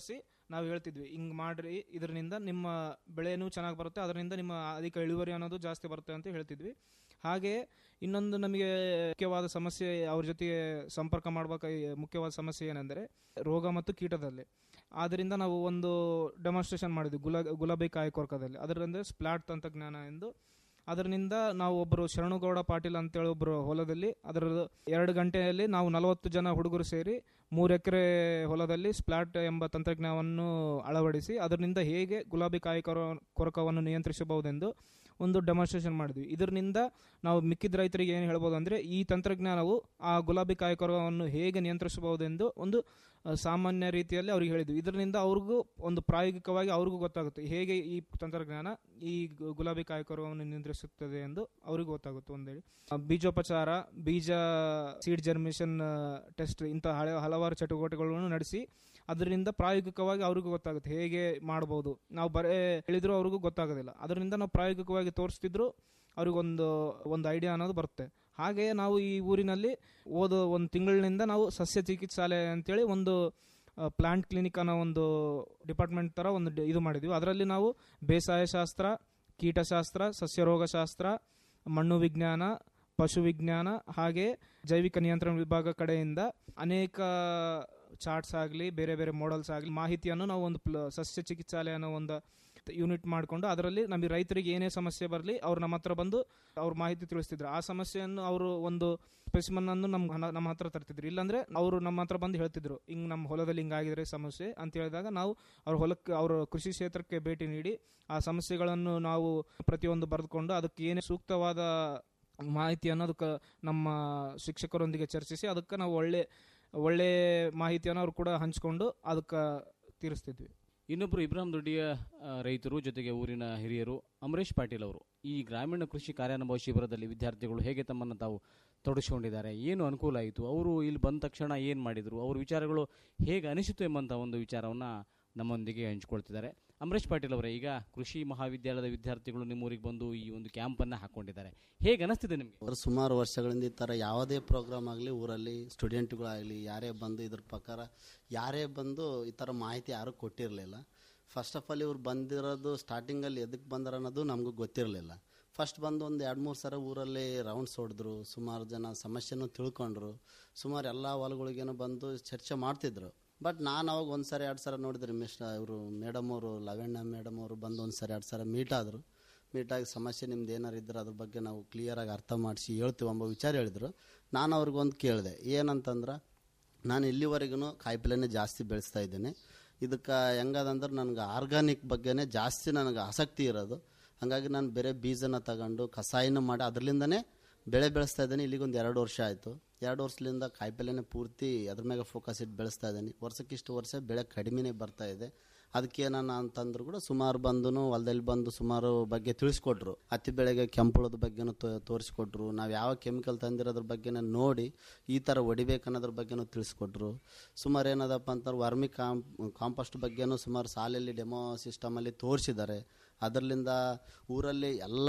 ನಾವು ಹೇಳ್ತಿದ್ವಿ ಹಿಂಗೆ ಮಾಡ್ರಿ ಇದರಿಂದ ನಿಮ್ಮ ಬೆಳೆನೂ ಚೆನ್ನಾಗಿ ಬರುತ್ತೆ ಅದರಿಂದ ನಿಮ್ಮ ಅಧಿಕ ಇಳುವರಿ ಅನ್ನೋದು ಜಾಸ್ತಿ ಬರುತ್ತೆ ಅಂತ ಹೇಳ್ತಿದ್ವಿ ಹಾಗೆ ಇನ್ನೊಂದು ನಮಗೆ ಮುಖ್ಯವಾದ ಸಮಸ್ಯೆ ಅವ್ರ ಜೊತೆಗೆ ಸಂಪರ್ಕ ಮಾಡಬೇಕ ಮುಖ್ಯವಾದ ಸಮಸ್ಯೆ ಏನೆಂದರೆ ರೋಗ ಮತ್ತು ಕೀಟದಲ್ಲಿ ಆದ್ದರಿಂದ ನಾವು ಒಂದು ಡೆಮಾನ್ಸ್ಟ್ರೇಷನ್ ಮಾಡಿದ್ವಿ ಗುಲಾ ಗುಲಾಬಿ ಕಾಯಿ ಕೊರಕದಲ್ಲಿ ಅದರಿಂದ ಸ್ಪ್ಲಾಟ್ ತಂತ್ರಜ್ಞಾನ ಎಂದು ಅದರಿಂದ ನಾವು ಒಬ್ಬರು ಶರಣುಗೌಡ ಪಾಟೀಲ್ ಅಂತೇಳಿ ಒಬ್ಬರು ಹೊಲದಲ್ಲಿ ಅದರ ಎರಡು ಗಂಟೆಯಲ್ಲಿ ನಾವು ನಲವತ್ತು ಜನ ಹುಡುಗರು ಸೇರಿ ಮೂರು ಎಕರೆ ಹೊಲದಲ್ಲಿ ಸ್ಪ್ಲಾಟ್ ಎಂಬ ತಂತ್ರಜ್ಞಾನವನ್ನು ಅಳವಡಿಸಿ ಅದರಿಂದ ಹೇಗೆ ಗುಲಾಬಿ ಕಾಯಿ ಕೊರ ಕೊರಕವನ್ನು ನಿಯಂತ್ರಿಸಬಹುದೆಂದು ಒಂದು ಡೆಮಾನ್ಸ್ಟ್ರೇಷನ್ ಮಾಡಿದ್ವಿ ಇದರಿಂದ ನಾವು ಮಿಕ್ಕಿದ ರೈತರಿಗೆ ಏನು ಹೇಳ್ಬೋದು ಅಂದರೆ ಈ ತಂತ್ರಜ್ಞಾನವು ಆ ಗುಲಾಬಿ ಕಾಯಿ ಕೊರಕವನ್ನು ಹೇಗೆ ನಿಯಂತ್ರಿಸಬಹುದೆಂದು ಒಂದು ಆ, ಸಾಮಾನ್ಯ ರೀತಿಯಲ್ಲಿ ಅವ್ರಿಗೆ ಹೇಳಿದ್ವಿ ಇದರಿಂದ ಅವ್ರಿಗೂ ಒಂದು ಪ್ರಾಯೋಗಿಕವಾಗಿ ಅವ್ರಿಗೂ ಗೊತ್ತಾಗುತ್ತೆ ಹೇಗೆ ಈ ತಂತ್ರಜ್ಞಾನ ಈ ಗು- ಗುಲಾಬಿ ಕಾಯಿ ಕೊರಕವನ್ನು ನಿಯಂತ್ರಿಸುತ್ತದೆ ಎಂದು ಅವ್ರಿಗೂ ಗೊತ್ತಾಗುತ್ತೆ ಒಂದೇಳಿ ಆ, ಬೀಜೋಪಚಾರ ಬೀಜ ಸೀಡ್ ಜರ್ಮಿಷನ್ ಟೆಸ್ಟ್ ಇಂಥ ಹಳೆ ಹಲವಾರು ಚಟುವಟಿಕೆಗಳನ್ನು ನಡೆಸಿ ಅದರಿಂದ ಪ್ರಾಯೋಗಿಕವಾಗಿ ಅವ್ರಿಗೂ ಗೊತ್ತಾಗುತ್ತೆ ಹೇಗೆ ಮಾಡ್ಬೋದು ನಾವು ಬರೇ ಹೇಳಿದ್ರು ಅವ್ರಿಗೂ ಗೊತ್ತಾಗೋದಿಲ್ಲ ಅದರಿಂದ ನಾವು ಪ್ರಾಯೋಗಿಕವಾಗಿ ತೋರಿಸ್ತಿದ್ರು ಅವ್ರಿಗೊಂದು ಒಂದು ಐಡಿಯಾ ಅನ್ನೋದು ಬರುತ್ತೆ ಹಾಗೆ ನಾವು ಈ ಊರಿನಲ್ಲಿ ಓದೋ ಒಂದು ತಿಂಗಳಿನಿಂದ ನಾವು ಸಸ್ಯ ಚಿಕಿತ್ಸಾಲಯ ಅಂತೇಳಿ ಒಂದು ಪ್ಲಾಂಟ್ ಕ್ಲಿನಿಕ್ ಅನ್ನೋ ಒಂದು ಡಿಪಾರ್ಟ್ಮೆಂಟ್ ಥರ ಒಂದು ಡಿ- ಇದು ಮಾಡಿದ್ವಿ ಅದರಲ್ಲಿ ನಾವು ಬೇಸಾಯ ಶಾಸ್ತ್ರ ಕೀಟಶಾಸ್ತ್ರ ಸಸ್ಯರೋಗಶಾಸ್ತ್ರ ಮಣ್ಣು ವಿಜ್ಞಾನ ಪಶು ವಿಜ್ಞಾನ ಹಾಗೆ ಜೈವಿಕ ನಿಯಂತ್ರಣ ವಿಭಾಗ ಕಡೆಯಿಂದ ಅನೇಕ ಚಾರ್ಟ್ಸ್ ಆಗಲಿ ಬೇರೆ ಬೇರೆ ಮಾಡೆಲ್ಸ್ ಆಗಲಿ ಮಾಹಿತಿಯನ್ನು ನಾವು ಒಂದು ಪ್ಲ ಸಸ್ಯ ಚಿಕಿತ್ಸಾಲಯ ಅನ್ನೋ ಒಂದು ಯೂನಿಟ್ ಮಾಡಿಕೊಂಡು ಅದರಲ್ಲಿ ನಮಗೆ ರೈತರಿಗೆ ಏನೇ ಸಮಸ್ಯೆ ಬರಲಿ ಅವ್ರು ನಮ್ಮ ಹತ್ರ ಬಂದು ಅವ್ರ ಮಾಹಿತಿ ತಿಳಿಸ್ತಿದ್ರು ಆ ಸಮಸ್ಯೆಯನ್ನು ಅವರು ಒಂದು ಸ್ಪೆಸಿಮನ್ ಅನ್ನು ನಮ್ಮ ಹನ- ನಮ್ಮ ಹತ್ರ ತರ್ತಿದ್ರು ಇಲ್ಲಾಂದ್ರೆ ಅವರು ನಮ್ಮ ಹತ್ರ ಬಂದು ಹೇಳ್ತಿದ್ರು ಹಿಂಗ್ ನಮ್ಮ ಹೊಲದಲ್ಲಿ ಹಿಂಗಾಗಿದ್ರೆ ಸಮಸ್ಯೆ ಅಂತ ಹೇಳಿದಾಗ ನಾವು ಅವ್ರ ಹೊಲಕ್ಕೆ ಅವ್ರ ಕೃಷಿ ಕ್ಷೇತ್ರಕ್ಕೆ ಭೇಟಿ ನೀಡಿ ಆ ಸಮಸ್ಯೆಗಳನ್ನು ನಾವು ಪ್ರತಿಯೊಂದು ಬರೆದುಕೊಂಡು ಅದಕ್ಕೆ ಏನೇ ಸೂಕ್ತವಾದ ಮಾಹಿತಿಯನ್ನು ಅದಕ್ಕೆ ನಮ್ಮ ಶಿಕ್ಷಕರೊಂದಿಗೆ ಚರ್ಚಿಸಿ ಅದಕ್ಕೆ ನಾವು ಒಳ್ಳೆ ಒಳ್ಳೆ ಮಾಹಿತಿಯನ್ನು ಅವ್ರು ಕೂಡ ಹಂಚ್ಕೊಂಡು ಅದಕ್ಕೆ ತೀರಿಸ್ತಿದ್ವಿ ಇನ್ನೊಬ್ಬರು ಇಬ್ರಾಹಿಂ ದೊಡ್ಡಿಯ ಆ, ರೈತರು ಜೊತೆಗೆ ಊರಿನ ಹಿರಿಯರು ಅಮರೇಶ್ ಪಾಟೀಲ್ ಅವರು ಈ ಗ್ರಾಮೀಣ ಕೃಷಿ ಕಾರ್ಯಾನುಭವ ಶಿಬಿರದಲ್ಲಿ ವಿದ್ಯಾರ್ಥಿಗಳು ಹೇಗೆ ತಮ್ಮನ್ನು ತಾವು ತೊಡಗಿಸಿಕೊಂಡಿದ್ದಾರೆ ಏನು ಅನುಕೂಲ ಆಯಿತು ಅವರು ಇಲ್ಲಿ ಬಂದ ತಕ್ಷಣ ಏನು ಮಾಡಿದರು ಅವ್ರ ವಿಚಾರಗಳು ಹೇಗೆ ಅನಿಸಿತು ಎಂಬಂಥ ಒಂದು ವಿಚಾರವನ್ನು ನಮ್ಮೊಂದಿಗೆ ಹಂಚಿಕೊಳ್ತಿದ್ದಾರೆ ಅಮರೇಶ್ ಪಾಟೀಲ್ ಅವರೇ ಈಗ ಕೃಷಿ ಮಹಾವಿದ್ಯಾಲಯದ ವಿದ್ಯಾರ್ಥಿಗಳು ನಿಮ್ಮೂರಿಗೆ ಬಂದು ಈ ಒಂದು ಕ್ಯಾಂಪನ್ನು ಹಾಕ್ಕೊಂಡಿದ್ದಾರೆ ಹೇಗೆ ಅನಿಸ್ತಿದೆ ನಿಮಗೆ ಅವರು ಸುಮಾರು ವರ್ಷಗಳಿಂದ ಈ ಥರ ಯಾವುದೇ ಪ್ರೋಗ್ರಾಮ್ ಆಗಲಿ ಊರಲ್ಲಿ ಸ್ಟೂಡೆಂಟ್ಗಳಾಗಲಿ ಯಾರೇ ಬಂದು ಇದ್ರ ಪ್ರಕಾರ ಯಾರೇ ಬಂದು ಈ ಥರ ಮಾಹಿತಿ ಯಾರೂ ಕೊಟ್ಟಿರಲಿಲ್ಲ ಫಸ್ಟ್ ಆಫ್ ಆಲ್ ಇವ್ರು ಬಂದಿರೋದು ಸ್ಟಾರ್ಟಿಂಗಲ್ಲಿ ಎದಕ್ಕೆ ಬಂದಾರ ಅನ್ನೋದು ನಮಗೂ ಗೊತ್ತಿರಲಿಲ್ಲ ಫಸ್ಟ್ ಬಂದು ಒಂದು ಎರಡು ಮೂರು ಸಲ ಊರಲ್ಲಿ ರೌಂಡ್ಸ್ ಹೊಡೆದ್ರು ಸುಮಾರು ಜನ ಸಮಸ್ಯೆನೂ ತಿಳ್ಕೊಂಡ್ರು ಸುಮಾರು ಎಲ್ಲ ಹೊಲಗಳಿಗೇನೋ ಬಂದು ಚರ್ಚೆ ಮಾಡ್ತಿದ್ರು ಬಟ್ ನಾನು ಅವಾಗ ಒಂದು ಸರಿ ಎರಡು ಸಲ ನೋಡಿದ್ರಿ ಮಿಸ್ಟರ್ ಇವರು ಮೇಡಮ್ ಅವರು ಲವಣ್ಣ ಮೇಡಮ್ ಅವರು ಬಂದು ಒಂದು ಸರಿ ಎರಡು ಸಲ ಮೀಟ್ ಆದರು ಮೀಟಾಗಿ ಸಮಸ್ಯೆ ನಿಮ್ದು ಏನಾರು ಇದ್ರೆ ಅದ್ರ ಬಗ್ಗೆ ನಾವು ಕ್ಲಿಯರಾಗಿ ಅರ್ಥ ಮಾಡಿಸಿ ಹೇಳ್ತೀವಿ ಎಂಬ ವಿಚಾರ ಹೇಳಿದ್ರು ನಾನು ಅವ್ರಿಗೊಂದು ಕೇಳಿದೆ ಏನಂತಂದ್ರೆ ನಾನು ಇಲ್ಲಿವರೆಗೂ ಕಾಯಿಪಲ್ಯನೇ ಜಾಸ್ತಿ ಬೆಳೆಸ್ತಾ ಇದ್ದೇನೆ ಇದಕ್ಕೆ ಹೆಂಗದಂದ್ರೆ ನನಗೆ ಆರ್ಗಾನಿಕ್ ಬಗ್ಗೆನೇ ಜಾಸ್ತಿ ನನಗೆ ಆಸಕ್ತಿ ಇರೋದು ಹಾಗಾಗಿ ನಾನು ಬೇರೆ ಬೀಜನ ತಗೊಂಡು ಕಷಾಯನ ಮಾಡಿ ಅದರಲ್ಲಿಂದನೇ ಬೆಳೆ ಬೆಳೆಸ್ತಾ ಇದ್ದೀನಿ ಇಲ್ಲಿಗೊಂದು ಎರಡು ವರ್ಷ ಆಯಿತು ಎರಡು ವರ್ಷದಿಂದ ಕಾಯಿಪಲ್ಯನೇ ಪೂರ್ತಿ ಅದ್ರ ಮ್ಯಾಗ ಫೋಕಸ್ ಇಟ್ಟು ಬೆಳೆಸ್ತಾ ಇದ್ದೀನಿ ವರ್ಷಕ್ಕಿಷ್ಟು ವರ್ಷ ಬೆಳೆ ಕಡಿಮೆನೇ ಬರ್ತಾ ಇದೆ ಅದಕ್ಕೆ ಏನನ್ನ ಅಂತಂದ್ರು ಕೂಡ ಸುಮಾರು ಬಂದು ಹೊಲದಲ್ಲಿ ಬಂದು ಸುಮಾರು ಬಗ್ಗೆ ತಿಳಿಸ್ಕೊಟ್ರು ಹತ್ತಿ ಬೆಳೆಗೆ ಕೆಂಪುಳದ ಬಗ್ಗೆನೂ ತೋ- ತೋರಿಸ್ಕೊಟ್ರು ನಾವು ಯಾವ ಕೆಮಿಕಲ್ ತಂದಿರೋದ್ರ ಬಗ್ಗೆನ ನೋಡಿ ಈ ಥರ ಹೊಡಿಬೇಕು ಅನ್ನೋದ್ರ ಬಗ್ಗೆನೂ ತಿಳಿಸ್ಕೊಟ್ರು ಸುಮಾರು ಏನದಪ್ಪ ಅಂತಂದ್ರೆ ವರ್ಮಿ ಕಾಂಪ್ ಕಾಂಪೋಸ್ಟ್ ಬಗ್ಗೆನೂ ಸುಮಾರು ಶಾಲೆಯಲ್ಲಿ ಡೆಮೋ ಸಿಸ್ಟಮಲ್ಲಿ ತೋರಿಸಿದ್ದಾರೆ ಅದರಲ್ಲಿಂದ ಊರಲ್ಲಿ ಎಲ್ಲ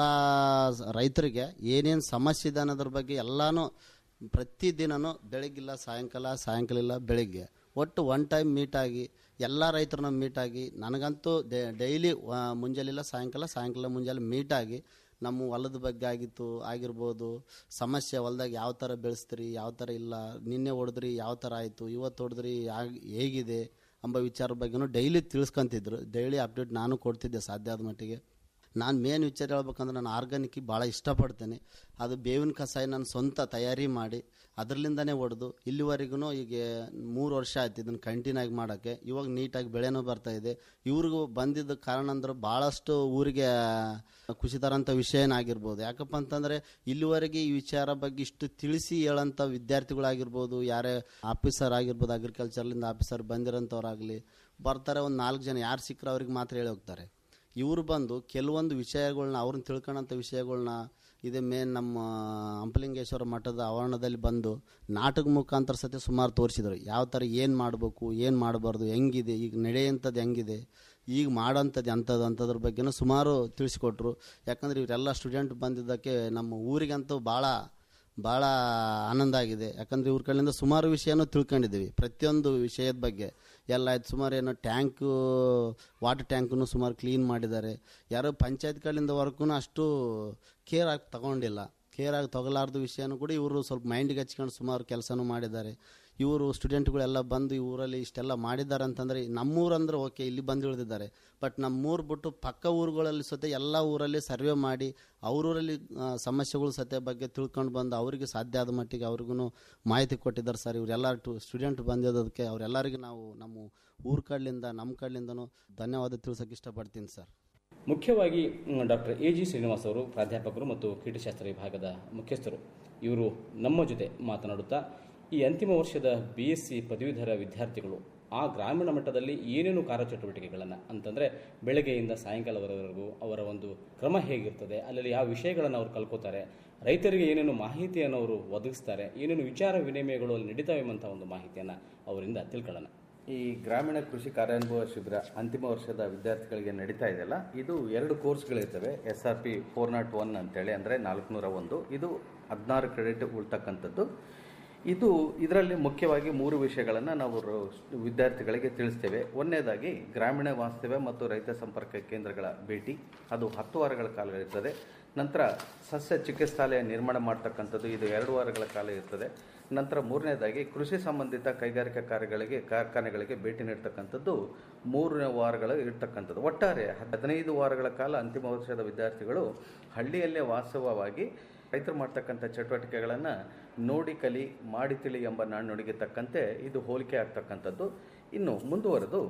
ರೈತರಿಗೆ ಏನೇನು ಸಮಸ್ಯೆ ಇದೆ ಅನ್ನೋದ್ರ ಬಗ್ಗೆ ಎಲ್ಲನೂ ಪ್ರತಿದಿನನೂ ಬೆಳಗ್ಗಿಲ್ಲ ಸಾಯಂಕಾಲ ಸಾಯಂಕಾಲ ಇಲ್ಲ ಬೆಳಿಗ್ಗೆ ಒಟ್ಟು ಒನ್ ಟೈಮ್ ಮೀಟಾಗಿ ಎಲ್ಲ ರೈತರನ್ನ ಮೀಟಾಗಿ ನನಗಂತೂ ಡೈಲಿ ಮುಂಜಾನೆಲ್ಲ ಸಾಯಂಕಾಲ ಸಾಯಂಕಾಲ ಮುಂಜಾನೆ ಮೀಟಾಗಿ ನಮ್ಮ ಹೊಲದ ಬಗ್ಗೆ ಆಗಿತ್ತು ಆಗಿರ್ಬೋದು ಸಮಸ್ಯೆ ಹೊಲದಾಗ ಯಾವ ಥರ ಬೆಳೆಸ್ತೀರಿ ಯಾವ ಥರ ಇಲ್ಲ ನಿನ್ನೆ ಹೊಡೆದ್ರಿ ಯಾವ ಥರ ಆಯಿತು ಇವತ್ತು ಹೊಡೆದ್ರಿ ಆಗ್- ಹೇಗಿದೆ ಎಂಬ ವಿಚಾರ ಬಗ್ಗೆನೂ ಡೈಲಿ ತಿಳ್ಸ್ಕೊಂತಿದ್ರು ಡೈಲಿ ಅಪ್ಡೇಟ್ ನಾನು ಕೊಡ್ತಿದ್ದೆ ಸಾಧ್ಯ ಆದ ಮಟ್ಟಿಗೆ ನಾನು ಮೇನ್ ವಿಚಾರ ಹೇಳ್ಬೇಕಂದ್ರೆ ನಾನು ಆರ್ಗಾನಿಕ್ಕಿಗೆ ಭಾಳ ಇಷ್ಟಪಡ್ತೇನೆ ಅದು ಬೇವಿನ ಕಷಾಯ ನಾನು ಸ್ವಂತ ತಯಾರಿ ಮಾಡಿ ಅದರಲ್ಲಿಂದನೇ ಹೊಡೆದು ಇಲ್ಲಿವರೆಗೂ ಈಗ ಮೂರು ವರ್ಷ ಆಯ್ತು ಇದನ್ನು ಕಂಟಿನ್ಯೂ ಆಗಿ ಮಾಡೋಕ್ಕೆ ಇವಾಗ ನೀಟಾಗಿ ಬೆಳೆನೂ ಬರ್ತಾ ಇದೆ ಇವ್ರಿಗೂ ಬಂದಿದ್ದ ಕಾರಣ ಅಂದ್ರೆ ಭಾಳಷ್ಟು ಊರಿಗೆ ಖುಷಿ ತರೋಂಥ ವಿಷಯ ಏನಾಗಿರ್ಬೋದು ಯಾಕಪ್ಪ ಅಂತಂದರೆ ಇಲ್ಲಿವರೆಗೆ ಈ ವಿಚಾರ ಬಗ್ಗೆ ಇಷ್ಟು ತಿಳಿಸಿ ಹೇಳೋಂಥ ವಿದ್ಯಾರ್ಥಿಗಳಾಗಿರ್ಬೋದು ಯಾರೇ ಆಫೀಸರ್ ಆಗಿರ್ಬೋದು ಅಗ್ರಿಕಲ್ಚರ್ಲಿಂದ ಆಫೀಸರ್ ಬಂದಿರೋಂಥವ್ರಾಗಲಿ ಬರ್ತಾರೆ ಒಂದು ನಾಲ್ಕು ಜನ ಯಾರು ಸಿಕ್ಕರೆ ಅವ್ರಿಗೆ ಮಾತ್ರ ಹೇಳಿ ಹೋಗ್ತಾರೆ ಇವ್ರು ಬಂದು ಕೆಲವೊಂದು ವಿಷಯಗಳ್ನ ಅವ್ರನ್ನ ತಿಳ್ಕೊಳ್ಳೋಂಥ ವಿಷಯಗಳ್ನ ಇದೇ ಮೇನ್ ನಮ್ಮ ಅಂಪಲಿಂಗೇಶ್ವರ ಮಠದ ಆವರಣದಲ್ಲಿ ಬಂದು ನಾಟಕ ಮುಖಾಂತರ ಸತಿ ಸುಮಾರು ತೋರಿಸಿದ್ರು ಯಾವ ಥರ ಏನು ಮಾಡಬೇಕು ಏನು ಮಾಡಬಾರ್ದು ಹೆಂಗಿದೆ ಈಗ ನಡೆಯೋಂಥದ್ದು ಹೆಂಗಿದೆ ಈಗ ಮಾಡೋಂಥದ್ದು ಅಂಥದ್ದು ಅಂಥದ್ರ ಬಗ್ಗೆನೂ ಸುಮಾರು ತಿಳಿಸ್ಕೊಟ್ರು ಯಾಕಂದ್ರೆ ಇವರೆಲ್ಲ ಸ್ಟೂಡೆಂಟ್ ಬಂದಿದ್ದಕ್ಕೆ ನಮ್ಮ ಊರಿಗಂತೂ ಭಾಳ ಭಾಳ ಆನಂದ ಆಗಿದೆ ಯಾಕಂದರೆ ಇವ್ರ ಕಡೆಯಿಂದ ಸುಮಾರು ವಿಷಯನೂ ತಿಳ್ಕೊಂಡಿದ್ದೀವಿ ಪ್ರತಿಯೊಂದು ವಿಷಯದ ಬಗ್ಗೆ ಎಲ್ಲ ಆಯ್ತು ಸುಮಾರು ಏನೋ ಟ್ಯಾಂಕು ವಾಟರ್ ಟ್ಯಾಂಕನ್ನು ಸುಮಾರು ಕ್ಲೀನ್ ಮಾಡಿದ್ದಾರೆ ಯಾರೋ ಪಂಚಾಯತ್ ಕಡೆಯಿಂದ ವರ್ಗೂ ಅಷ್ಟು ಕೇರ್ ಆಗಿ ತಗೊಂಡಿಲ್ಲ ಕೇರ್ ಆಗಿ ತಗೊಲಾರ್ದ ವಿಷಯನೂ ಕೂಡ ಇವರು ಸ್ವಲ್ಪ ಮೈಂಡಿಗೆ ಹಚ್ಕೊಂಡು ಸುಮಾರು ಕೆಲಸನೂ ಮಾಡಿದ್ದಾರೆ ಇವರು ಸ್ಟೂಡೆಂಟ್ಗಳೆಲ್ಲ ಬಂದು ಈ ಊರಲ್ಲಿ ಇಷ್ಟೆಲ್ಲ ಮಾಡಿದ್ದಾರೆ ಅಂತಂದರೆ ನಮ್ಮೂರಂದ್ರೆ ಓಕೆ ಇಲ್ಲಿ ಬಂದು ಉಳಿದಿದ್ದಾರೆ ಬಟ್ ನಮ್ಮೂರು ಬಿಟ್ಟು ಪಕ್ಕ ಊರುಗಳಲ್ಲಿ ಸತೆ ಎಲ್ಲ ಊರಲ್ಲಿ ಸರ್ವೆ ಮಾಡಿ ಅವರೂರಲ್ಲಿ ಸಮಸ್ಯೆಗಳು ಸತೆ ಬಗ್ಗೆ ತಿಳ್ಕೊಂಡು ಬಂದು ಅವರಿಗೆ ಸಾಧ್ಯ ಆದ ಮಟ್ಟಿಗೆ ಅವ್ರಿಗೂ ಮಾಹಿತಿ ಕೊಟ್ಟಿದ್ದಾರೆ ಸರ್ ಇವರೆಲ್ಲ ಟು ಸ್ಟೂಡೆಂಟ್ ಬಂದಿರೋದಕ್ಕೆ ಅವರೆಲ್ಲರಿಗೂ ನಾವು ನಮ್ಮ ಊರ ಕಡೆಯಿಂದ ನಮ್ಮ ಕಡೆಯಿಂದನೂ ಧನ್ಯವಾದ ತಿಳ್ಸೋಕೆ ಇಷ್ಟಪಡ್ತೀನಿ ಸರ್ ಮುಖ್ಯವಾಗಿ ಡಾಕ್ಟರ್ ಎ ಜಿ ಶ್ರೀನಿವಾಸ್ ಅವರು ಪ್ರಾಧ್ಯಾಪಕರು ಮತ್ತು ಕೀಟಶಾಸ್ತ್ರ ವಿಭಾಗದ ಮುಖ್ಯಸ್ಥರು ಇವರು ನಮ್ಮ ಜೊತೆ ಮಾತನಾಡುತ್ತಾ ಈ ಅಂತಿಮ ವರ್ಷದ ಬಿ ಎಸ್ ಸಿ ಪದವೀಧರ ವಿದ್ಯಾರ್ಥಿಗಳು ಆ ಗ್ರಾಮೀಣ ಮಟ್ಟದಲ್ಲಿ ಏನೇನು ಕಾರ್ಯಚಟುವಟಿಕೆಗಳನ್ನು ಅಂತಂದರೆ ಬೆಳಗ್ಗೆಯಿಂದ ಸಾಯಂಕಾಲವರೆಗೂ ಅವರ ಒಂದು ಕ್ರಮ ಹೇಗಿರ್ತದೆ ಅಲ್ಲಿ ಯಾವ ವಿಷಯಗಳನ್ನು ಅವರು ಕಲ್ಕೋತಾರೆ ರೈತರಿಗೆ ಏನೇನು ಮಾಹಿತಿಯನ್ನು ಅವರು ಒದಗಿಸ್ತಾರೆ ಏನೇನು ವಿಚಾರ ವಿನಿಮಯಗಳು ಅಲ್ಲಿ ನಡೀತಾವೆ ಎಂಬಂಥ ಒಂದು ಮಾಹಿತಿಯನ್ನು ಅವರಿಂದ ತಿಳ್ಕೊಳ್ಳೋಣ ಈ ಗ್ರಾಮೀಣ ಕೃಷಿ ಕಾರ್ಯಾನುಭವ ಶಿಬಿರ ಅಂತಿಮ ವರ್ಷದ ವಿದ್ಯಾರ್ಥಿಗಳಿಗೆ ನಡೀತಾ ಇದೆಯಲ್ಲ ಇದು ಎರಡು ಕೋರ್ಸ್ಗಳಿರ್ತವೆ S R P four naught one ಅಂತೇಳಿ ಅಂದರೆ ನಾಲ್ಕುನೂರ ಒಂದು ಇದು ಹದಿನಾರು ಕ್ರೆಡಿಟ್ ಉಳ್ತಕ್ಕಂಥದ್ದು ಇದು ಇದರಲ್ಲಿ ಮುಖ್ಯವಾಗಿ ಮೂರು ವಿಷಯಗಳನ್ನು ನಾವು ರ- ವಿದ್ಯಾರ್ಥಿಗಳಿಗೆ ತಿಳಿಸ್ತೇವೆ ಒಂದನೇದಾಗಿ ಗ್ರಾಮೀಣ ವಾಸ್ತವ್ಯ ಮತ್ತು ರೈತ ಸಂಪರ್ಕ ಕೇಂದ್ರಗಳ ಭೇಟಿ ಅದು ಹತ್ತು ವಾರಗಳ ಕಾಲ ಇರ್ತದೆ ನಂತರ ಸಸ್ಯ ಚಿಕಿತ್ಸಾಲಯ ನಿರ್ಮಾಣ ಮಾಡ್ತಕ್ಕಂಥದ್ದು ಇದು ಎರಡು ವಾರಗಳ ಕಾಲ ಇರ್ತದೆ ನಂತರ ಮೂರನೇದಾಗಿ ಕೃಷಿ ಸಂಬಂಧಿತ ಕೈಗಾರಿಕಾ ಕಾರ್ಯಗಳಿಗೆ ಕಾರ್ಖಾನೆಗಳಿಗೆ ಭೇಟಿ ನೀಡ್ತಕ್ಕಂಥದ್ದು ಮೂರನೇ ವಾರಗಳು ಇರ್ತಕ್ಕಂಥದ್ದು ಒಟ್ಟಾರೆ ಹದಿನೈದು ವಾರಗಳ ಕಾಲ ಅಂತಿಮ ವರ್ಷದ ವಿದ್ಯಾರ್ಥಿಗಳು ಹಳ್ಳಿಯಲ್ಲೇ ವಾಸ್ತವವಾಗಿ ರೈತರು ಮಾಡ್ತಕ್ಕಂಥ ಚಟುವಟಿಕೆಗಳನ್ನು ನೋಡಿ ಕಲಿ ಮಾಡಿ ತಿಳಿ ಎಂಬ ನಾಣ್ಣುಡಿಗೆ ತಕ್ಕಂತೆ ಇದು ಹೋಲಿಕೆ ಆಗ್ತಕ್ಕಂಥದ್ದು ಇನ್ನು ಮುಂದುವರೆದು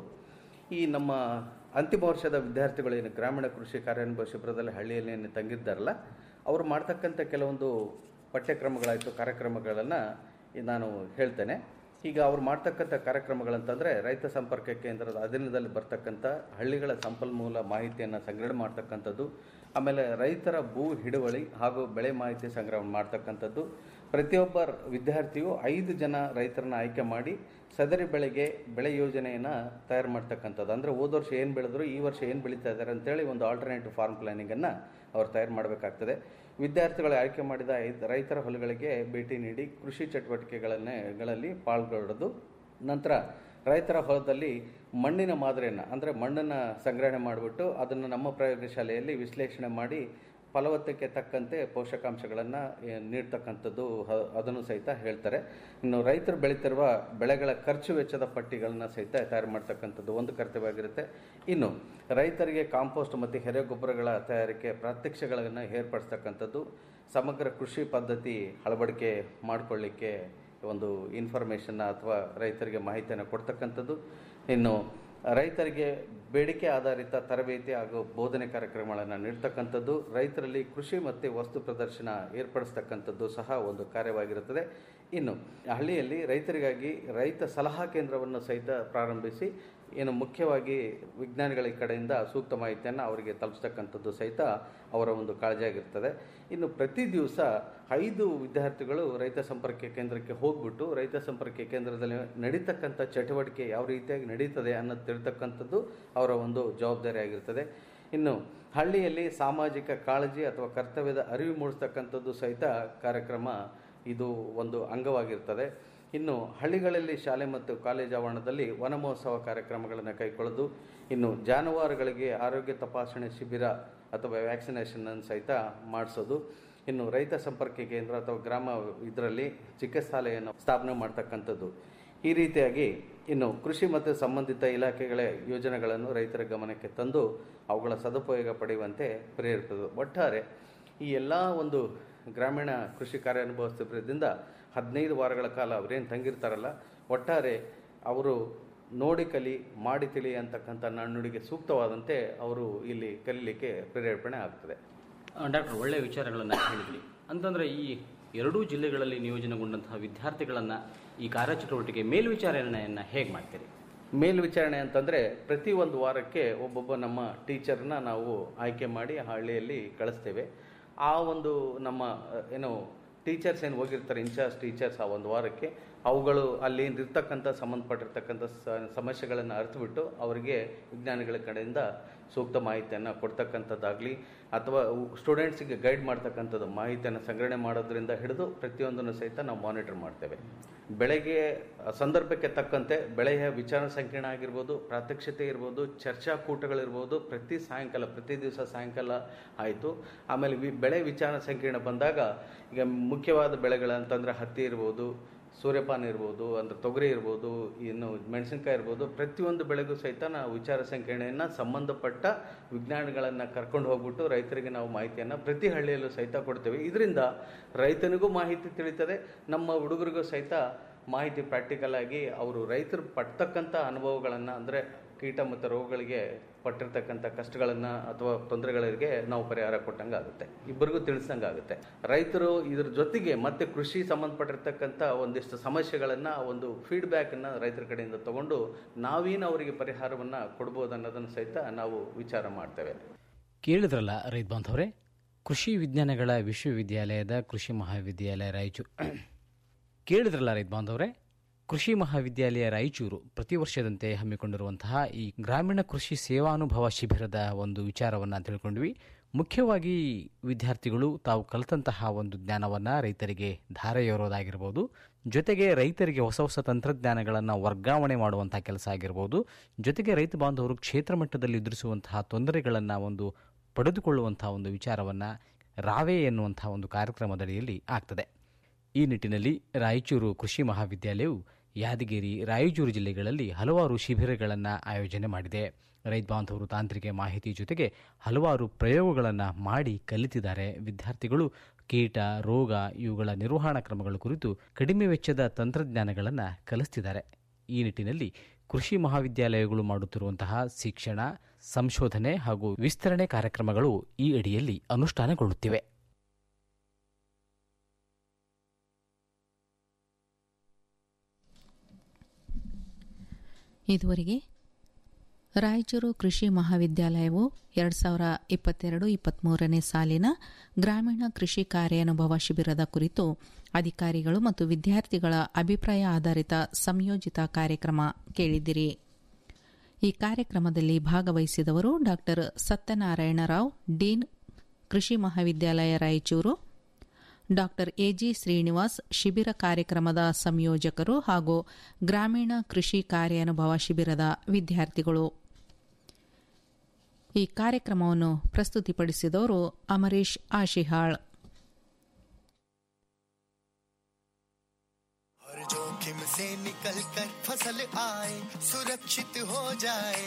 ಈ ನಮ್ಮ ಅಂತಿಮ ವರ್ಷದ ವಿದ್ಯಾರ್ಥಿಗಳು ಏನು ಗ್ರಾಮೀಣ ಕೃಷಿ ಕಾರ್ಯಾನುಭವ ಶಿಬಿರದಲ್ಲಿ ಹಳ್ಳಿಯಲ್ಲಿ ಏನು ತಂಗಿದ್ದಾರಲ್ಲ ಅವರು ಮಾಡ್ತಕ್ಕಂಥ ಕೆಲವೊಂದು ಪಠ್ಯಕ್ರಮಗಳಾಯಿತು ಕಾರ್ಯಕ್ರಮಗಳನ್ನು ನಾನು ಹೇಳ್ತೇನೆ ಈಗ ಅವ್ರು ಮಾಡ್ತಕ್ಕಂಥ ಕಾರ್ಯಕ್ರಮಗಳಂತಂದರೆ ರೈತ ಸಂಪರ್ಕ ಕೇಂದ್ರದ ಅಧೀನದಲ್ಲಿ ಬರ್ತಕ್ಕಂಥ ಹಳ್ಳಿಗಳ ಸಂಪನ್ಮೂಲ ಮಾಹಿತಿಯನ್ನು ಸಂಗ್ರಹಣೆ ಮಾಡ್ತಕ್ಕಂಥದ್ದು ಆಮೇಲೆ ರೈತರ ಭೂ ಹಿಡುವಳಿ ಹಾಗೂ ಬೆಳೆ ಮಾಹಿತಿ ಸಂಗ್ರಹಣೆ ಮಾಡ್ತಕ್ಕಂಥದ್ದು ಪ್ರತಿಯೊಬ್ಬ ವಿದ್ಯಾರ್ಥಿಯು ಐದು ಜನ ರೈತರನ್ನ ಆಯ್ಕೆ ಮಾಡಿ ಸದರಿ ಬೆಳೆಗೆ ಬೆಳೆ ಯೋಜನೆಯನ್ನು ತಯಾರು ಮಾಡ್ತಕ್ಕಂಥದ್ದು ಅಂದರೆ ಹೋದ ವರ್ಷ ಏನು ಬೆಳೆದ್ರು ಈ ವರ್ಷ ಏನು ಬೆಳೀತಾ ಇದ್ದಾರೆ ಅಂತೇಳಿ ಒಂದು ಆಲ್ಟರ್ನೇಟಿವ್ ಫಾರ್ಮ್ ಪ್ಲಾನಿಂಗನ್ನು ಅವ್ರು ತಯಾರು ಮಾಡಬೇಕಾಗ್ತದೆ ವಿದ್ಯಾರ್ಥಿಗಳು ಆಯ್ಕೆ ಮಾಡಿದ ಐದು ರೈತರ ಹೊಲಗಳಿಗೆ ಭೇಟಿ ನೀಡಿ ಕೃಷಿ ಚಟುವಟಿಕೆಗಳನ್ನೇ ಗಳಲ್ಲಿ ಪಾಲ್ಗೊಳ್ಳೋದು ನಂತರ ರೈತರ ಹೊಲದಲ್ಲಿ ಮಣ್ಣಿನ ಮಾದರಿಯನ್ನು ಅಂದರೆ ಮಣ್ಣನ್ನು ಸಂಗ್ರಹಣೆ ಮಾಡಿಬಿಟ್ಟು ಅದನ್ನು ನಮ್ಮ ಪ್ರಯೋಗಶಾಲೆಯಲ್ಲಿ ವಿಶ್ಲೇಷಣೆ ಮಾಡಿ ಫಲವತ್ತಕ್ಕೆ ತಕ್ಕಂತೆ ಪೋಷಕಾಂಶಗಳನ್ನು ನೀಡ್ತಕ್ಕಂಥದ್ದು ಹ- ಅದನ್ನು ಸಹಿತ ಹೇಳ್ತಾರೆ ಇನ್ನು ರೈತರು ಬೆಳೀತಿರುವ ಬೆಳೆಗಳ ಖರ್ಚು ವೆಚ್ಚದ ಪಟ್ಟಿಗಳನ್ನ ಸಹಿತ ತಯಾರು ಮಾಡ್ತಕ್ಕಂಥದ್ದು ಒಂದು ಕರ್ತವ್ಯವಾಗಿರುತ್ತೆ ಇನ್ನು ರೈತರಿಗೆ ಕಾಂಪೋಸ್ಟ್ ಮತ್ತು ಎರೆಗೊಬ್ಬರಗಳ ತಯಾರಿಕೆ ಪ್ರಾತ್ಯಕ್ಷಿಕೆಗಳನ್ನು ಏರ್ಪಡಿಸ್ತಕ್ಕಂಥದ್ದು ಸಮಗ್ರ ಕೃಷಿ ಪದ್ಧತಿ ಅಳವಡಿಕೆ ಮಾಡಿಕೊಳ್ಳಿಕ್ಕೆ ಒಂದು ಇನ್ಫಾರ್ಮೇಷನ್ನ ಅಥವಾ ರೈತರಿಗೆ ಮಾಹಿತಿಯನ್ನು ಕೊಡ್ತಕ್ಕಂಥದ್ದು ಇನ್ನು ರೈತರಿಗೆ ಬೇಡಿಕೆ ಆಧಾರಿತ ತರಬೇತಿ ಹಾಗೂ ಬೋಧನೆ ಕಾರ್ಯಕ್ರಮಗಳನ್ನು ನೀಡ್ತಕ್ಕಂಥದ್ದು ರೈತರಲ್ಲಿ ಕೃಷಿ ಮತ್ತು ವಸ್ತು ಪ್ರದರ್ಶನ ಏರ್ಪಡಿಸ್ತಕ್ಕಂಥದ್ದು ಸಹ ಒಂದು ಕಾರ್ಯವಾಗಿರುತ್ತದೆ ಇನ್ನು ಹಳ್ಳಿಯಲ್ಲಿ ರೈತರಿಗಾಗಿ ರೈತ ಸಲಹಾ ಕೇಂದ್ರವನ್ನು ಸಹಿತ ಪ್ರಾರಂಭಿಸಿ ಏನು ಮುಖ್ಯವಾಗಿ ವಿಜ್ಞಾನಿಗಳ ಕಡೆಯಿಂದ ಸೂಕ್ತ ಮಾಹಿತಿಯನ್ನು ಅವರಿಗೆ ತಲುಪಿಸ್ತಕ್ಕಂಥದ್ದು ಸಹಿತ ಅವರ ಒಂದು ಕಾಳಜಿಯಾಗಿರ್ತದೆ ಇನ್ನು ಪ್ರತಿ ದಿವಸ ಐದು ವಿದ್ಯಾರ್ಥಿಗಳು ರೈತ ಸಂಪರ್ಕ ಕೇಂದ್ರಕ್ಕೆ ಹೋಗ್ಬಿಟ್ಟು ರೈತ ಸಂಪರ್ಕ ಕೇಂದ್ರದಲ್ಲಿ ನಡೀತಕ್ಕಂಥ ಚಟುವಟಿಕೆ ಯಾವ ರೀತಿಯಾಗಿ ನಡೀತದೆ ಅನ್ನೋದು ತಿಳ್ತಕ್ಕಂಥದ್ದು ಅವರ ಒಂದು ಜವಾಬ್ದಾರಿ ಆಗಿರ್ತದೆ ಇನ್ನು ಹಳ್ಳಿಯಲ್ಲಿ ಸಾಮಾಜಿಕ ಕಾಳಜಿ ಅಥವಾ ಕರ್ತವ್ಯದ ಅರಿವು ಮೂಡಿಸ್ತಕ್ಕಂಥದ್ದು ಸಹಿತ ಕಾರ್ಯಕ್ರಮ ಇದು ಒಂದು ಅಂಗವಾಗಿರ್ತದೆ ಇನ್ನು ಹಳ್ಳಿಗಳಲ್ಲಿ ಶಾಲೆ ಮತ್ತು ಕಾಲೇಜ್ ಆವರಣದಲ್ಲಿ ವನ ಮಹೋತ್ಸವ ಕಾರ್ಯಕ್ರಮಗಳನ್ನು ಕೈಗೊಳ್ಳೋದು ಇನ್ನು ಜಾನುವಾರುಗಳಿಗೆ ಆರೋಗ್ಯ ತಪಾಸಣೆ ಶಿಬಿರ ಅಥವಾ ವ್ಯಾಕ್ಸಿನೇಷನ್ ಸಹಿತ ಮಾಡಿಸೋದು ಇನ್ನು ರೈತ ಸಂಪರ್ಕ ಕೇಂದ್ರ ಅಥವಾ ಗ್ರಾಮ ಇದರಲ್ಲಿ ಚಿಕಿತ್ಸಾಲಯನ್ನು ಸ್ಥಾಪನೆ ಮಾಡ್ತಕ್ಕಂಥದ್ದು ಈ ರೀತಿಯಾಗಿ ಇನ್ನು ಕೃಷಿ ಮತ್ತು ಸಂಬಂಧಿತ ಇಲಾಖೆಗಳ ಯೋಜನೆಗಳನ್ನು ರೈತರ ಗಮನಕ್ಕೆ ತಂದು ಅವುಗಳ ಸದುಪಯೋಗ ಪಡೆಯುವಂತೆ ಪ್ರೇರೇಪಿಸೋದು ಒಟ್ಟಾರೆ ಈ ಎಲ್ಲ ಒಂದು ಗ್ರಾಮೀಣ ಕೃಷಿ ಕಾರ್ಯಾನುಭವ ಶಿಬಿರದಿಂದ ಹದಿನೈದು ವಾರಗಳ ಕಾಲ ಅವರೇನು ತಂಗಿರ್ತಾರಲ್ಲ ಒಟ್ಟಾರೆ ಅವರು ನೋಡಿ ಕಲಿ ಮಾಡಿ ತಿಳಿ ಅಂತಕ್ಕಂಥ ನಾಣ್ಣುಡಿಗೆ ಸೂಕ್ತವಾದಂತೆ ಅವರು ಇಲ್ಲಿ ಕಲೀಲಿಕ್ಕೆ ಪ್ರೇರೇಪಣೆ ಆಗ್ತದೆ ಡಾಕ್ಟರ್ ಒಳ್ಳೆಯ ವಿಚಾರಗಳನ್ನು ಹೇಳಿದ್ರಿ ಅಂತಂದರೆ ಈ ಎರಡೂ ಜಿಲ್ಲೆಗಳಲ್ಲಿ ನಿಯೋಜನೆಗೊಂಡಂತಹ ವಿದ್ಯಾರ್ಥಿಗಳನ್ನು ಈ ಕಾರ್ಯಚಟುವಟಿಕೆ ಮೇಲ್ವಿಚಾರಣೆಯನ್ನು ಹೇಗೆ ಮಾಡ್ತೀರಿ ಮೇಲ್ವಿಚಾರಣೆ ಅಂತಂದರೆ ಪ್ರತಿ ಒಂದು ವಾರಕ್ಕೆ ಒಬ್ಬೊಬ್ಬ ನಮ್ಮ ಟೀಚರ್ನ ನಾವು ಆಯ್ಕೆ ಮಾಡಿ ಹಳ್ಳಿಯಲ್ಲಿ ಕಳಿಸ್ತೇವೆ ಆ ಒಂದು ನಮ್ಮ ಅಹ್, ಏನು ಟೀಚರ್ಸ್ ಏನು ಹೋಗಿರ್ತಾರೆ ಇನ್ಚಾರ್ಜ್ ಟೀಚರ್ಸ್ ಆ ಒಂದು ವಾರಕ್ಕೆ ಅವುಗಳು ಅಲ್ಲಿ ಇರ್ತಕ್ಕಂಥ ಸಂಬಂಧಪಟ್ಟಿರ್ತಕ್ಕಂಥ ಸ- ಸಮಸ್ಯೆಗಳನ್ನು ಅರಿತುಬಿಟ್ಟು ಅವರಿಗೆ ವಿಜ್ಞಾನಿಗಳ ಕಡೆಯಿಂದ ಸೂಕ್ತ ಮಾಹಿತಿಯನ್ನು ಕೊಡ್ತಕ್ಕಂಥದ್ದಾಗಲಿ ಅಥವಾ ಸ್ಟೂಡೆಂಟ್ಸಿಗೆ ಗೈಡ್ ಮಾಡ್ತಕ್ಕಂಥದ್ದು ಮಾಹಿತಿಯನ್ನು ಸಂಗ್ರಹಣೆ ಮಾಡೋದ್ರಿಂದ ಹಿಡಿದು ಪ್ರತಿಯೊಂದನ್ನು ಸಹಿತ ನಾವು ಮಾನಿಟರ್ ಮಾಡ್ತೇವೆ ಬೆಳೆಗೆ ಸಂದರ್ಭಕ್ಕೆ ತಕ್ಕಂತೆ ಬೆಳೆಯ ವಿಚಾರ ಸಂಕಿರಣ ಆಗಿರ್ಬೋದು ಪ್ರಾತ್ಯಕ್ಷತೆ ಇರ್ಬೋದು ಚರ್ಚಾ ಕೂಟಗಳಿರ್ಬೋದು ಪ್ರತಿ ಸಾಯಂಕಾಲ ಪ್ರತಿ ದಿವಸ ಸಾಯಂಕಾಲ ಆಯಿತು ಆಮೇಲೆ ವಿ ಬೆಳೆ ವಿಚಾರ ಸಂಕಿರಣ ಬಂದಾಗ ಈಗ ಮುಖ್ಯವಾದ ಬೆಳೆಗಳಂತಂದರೆ ಹತ್ತಿ ಇರ್ಬೋದು ಸೂರ್ಯಪಾನ ಇರ್ಬೋದು ಅಂದರೆ ತೊಗರಿ ಇರ್ಬೋದು ಇನ್ನು ಮೆಣಸಿನ್ಕಾಯಿ ಇರ್ಬೋದು ಪ್ರತಿಯೊಂದು ಬೆಳೆಗೂ ಸಹಿತ ನಾವು ವಿಚಾರ ಸಂಕಿರಣೆಯನ್ನು ಸಂಬಂಧಪಟ್ಟ ವಿಜ್ಞಾನಿಗಳನ್ನು ಕರ್ಕೊಂಡು ಹೋಗ್ಬಿಟ್ಟು ರೈತರಿಗೆ ನಾವು ಮಾಹಿತಿಯನ್ನು ಪ್ರತಿ ಹಳ್ಳಿಯಲ್ಲೂ ಸಹಿತ ಕೊಡ್ತೇವೆ ಇದರಿಂದ ರೈತನಿಗೂ ಮಾಹಿತಿ ತಿಳಿತದೆ ನಮ್ಮ ಹುಡುಗರಿಗೂ ಸಹಿತ ಮಾಹಿತಿ ಪ್ರಾಕ್ಟಿಕಲ್ ಆಗಿ ಅವರು ರೈತರು ಪಡ್ತಕ್ಕಂಥ ಅನುಭವಗಳನ್ನು ಅಂದರೆ ಕೀಟ ಮತ್ತು ರೋಗಗಳಿಗೆ ಪಟ್ಟಿರ್ತಕ್ಕಂಥ ಕಷ್ಟಗಳನ್ನು ಅಥವಾ ತೊಂದರೆಗಳಿಗೆ ನಾವು ಪರಿಹಾರ ಕೊಟ್ಟಂಗೆ ಆಗುತ್ತೆ ಇಬ್ಬರಿಗೂ ತಿಳಿಸ್ದಂಗೆ ಆಗುತ್ತೆ ರೈತರು ಇದ್ರ ಜೊತೆಗೆ ಮತ್ತೆ ಕೃಷಿ ಸಂಬಂಧಪಟ್ಟಿರ್ತಕ್ಕಂಥ ಒಂದಿಷ್ಟು ಸಮಸ್ಯೆಗಳನ್ನು ಒಂದು ಫೀಡ್ಬ್ಯಾಕನ್ನು ರೈತರ ಕಡೆಯಿಂದ ತಗೊಂಡು ನಾವೇನು ಅವರಿಗೆ ಪರಿಹಾರವನ್ನು ಕೊಡ್ಬೋದು ಅನ್ನೋದನ್ನು ಸಹಿತ ನಾವು ವಿಚಾರ ಮಾಡ್ತೇವೆ ಕೇಳಿದ್ರಲ್ಲ ರೈತ ಬಾಂಧವರೇ ಕೃಷಿ ವಿಜ್ಞಾನಗಳ ವಿಶ್ವವಿದ್ಯಾಲಯದ ಕೃಷಿ ಮಹಾವಿದ್ಯಾಲಯ ರಾಯಚೂರು ಕೇಳಿದ್ರಲ್ಲ ರೈತ ಬಾಂಧವರೇ ಕೃಷಿ ಮಹಾವಿದ್ಯಾಲಯ ರಾಯಚೂರು ಪ್ರತಿ ವರ್ಷದಂತೆ ಹಮ್ಮಿಕೊಂಡಿರುವಂತಹ ಈ ಗ್ರಾಮೀಣ ಕೃಷಿ ಸೇವಾನುಭವ ಶಿಬಿರದ ಒಂದು ವಿಚಾರವನ್ನು ತಿಳ್ಕೊಂಡ್ವಿ ಮುಖ್ಯವಾಗಿ ವಿದ್ಯಾರ್ಥಿಗಳು ತಾವು ಕಲಿತಂತಹ ಒಂದು ಜ್ಞಾನವನ್ನು ರೈತರಿಗೆ ಧಾರೆಯೇರೋದಾಗಿರ್ಬೋದು ಜೊತೆಗೆ ರೈತರಿಗೆ ಹೊಸ ಹೊಸ ತಂತ್ರಜ್ಞಾನಗಳನ್ನು ವರ್ಗಾವಣೆ ಮಾಡುವಂಥ ಕೆಲಸ ಆಗಿರ್ಬೋದು ಜೊತೆಗೆ ರೈತ ಬಾಂಧವರು ಕ್ಷೇತ್ರ ಮಟ್ಟದಲ್ಲಿ ಎದುರಿಸುವಂತಹ ತೊಂದರೆಗಳನ್ನು ಒಂದು ಪಡೆದುಕೊಳ್ಳುವಂಥ ಒಂದು ವಿಚಾರವನ್ನು ರಾವೆ ಎನ್ನುವಂಥ ಒಂದು ಕಾರ್ಯಕ್ರಮದಡಿಯಲ್ಲಿ ಆಗ್ತದೆ ಈ ನಿಟ್ಟಿನಲ್ಲಿ ರಾಯಚೂರು ಕೃಷಿ ಮಹಾವಿದ್ಯಾಲಯವು ಯಾದಗಿರಿ ರಾಯಚೂರು ಜಿಲ್ಲೆಗಳಲ್ಲಿ ಹಲವಾರು ಶಿಬಿರಗಳನ್ನು ಆಯೋಜನೆ ಮಾಡಿದೆ ರೈತ ಬಾಂಧವರು ತಾಂತ್ರಿಕ ಮಾಹಿತಿ ಜೊತೆಗೆ ಹಲವಾರು ಪ್ರಯೋಗಗಳನ್ನು ಮಾಡಿ ಕಲಿತಿದ್ದಾರೆ ವಿದ್ಯಾರ್ಥಿಗಳು ಕೀಟ ರೋಗ ಇವುಗಳ ನಿರ್ವಹಣಾ ಕ್ರಮಗಳ ಕುರಿತು ಕಡಿಮೆ ವೆಚ್ಚದ ತಂತ್ರಜ್ಞಾನಗಳನ್ನು ಕಲಿಸ್ತಿದ್ದಾರೆ ಈ ನಿಟ್ಟಿನಲ್ಲಿ ಕೃಷಿ ಮಹಾವಿದ್ಯಾಲಯಗಳು ಮಾಡುತ್ತಿರುವಂತಹ ಶಿಕ್ಷಣ ಸಂಶೋಧನೆ ಹಾಗೂ ವಿಸ್ತರಣೆ ಕಾರ್ಯಕ್ರಮಗಳು ಈ ಅಡಿಯಲ್ಲಿ ಅನುಷ್ಠಾನಗೊಳ್ಳುತ್ತಿವೆ ಇದುವರೆಗೆ ರಾಯಚೂರು ಕೃಷಿ ಮಹಾವಿದ್ಯಾಲಯವು ಎರಡು ಸಾವಿರ ಇಪ್ಪತ್ತೆರಡು ಇಪ್ಪತ್ತ್ಮೂರನೇ ಸಾಲಿನ ಗ್ರಾಮೀಣ ಕೃಷಿ ಕಾರ್ಯಾನುಭವ ಶಿಬಿರದ ಕುರಿತು ಅಧಿಕಾರಿಗಳು ಮತ್ತು ವಿದ್ಯಾರ್ಥಿಗಳ ಅಭಿಪ್ರಾಯ ಆಧಾರಿತ ಸಂಯೋಜಿತ ಕಾರ್ಯಕ್ರಮ ಕೇಳಿದಿರಿ ಈ ಕಾರ್ಯಕ್ರಮದಲ್ಲಿ ಭಾಗವಹಿಸಿದವರು ಡಾ ಸತ್ಯನಾರಾಯಣ ರಾವ್ ಡೀನ್ ಕೃಷಿ ಮಹಾವಿದ್ಯಾಲಯ ರಾಯಚೂರು ಡಾಕ್ಟರ್ ಎಜಿ ಶ್ರೀನಿವಾಸ್ ಶಿಬಿರ ಕಾರ್ಯಕ್ರಮದ ಸಂಯೋಜಕರು ಹಾಗೂ ಗ್ರಾಮೀಣ ಕೃಷಿ ಕಾರ್ಯಾನುಭವ ಶಿಬಿರದ ವಿದ್ಯಾರ್ಥಿಗಳು ಈ ಕಾರ್ಯಕ್ರಮವನ್ನು ಪ್ರಸ್ತುತಿಪಡಿಸಿದವರು ಅಮರೀಶ್ ಆಶಿಹಾಳ್ हर जोखिम से निकल कर फसल आए सुरक्षित हो जाए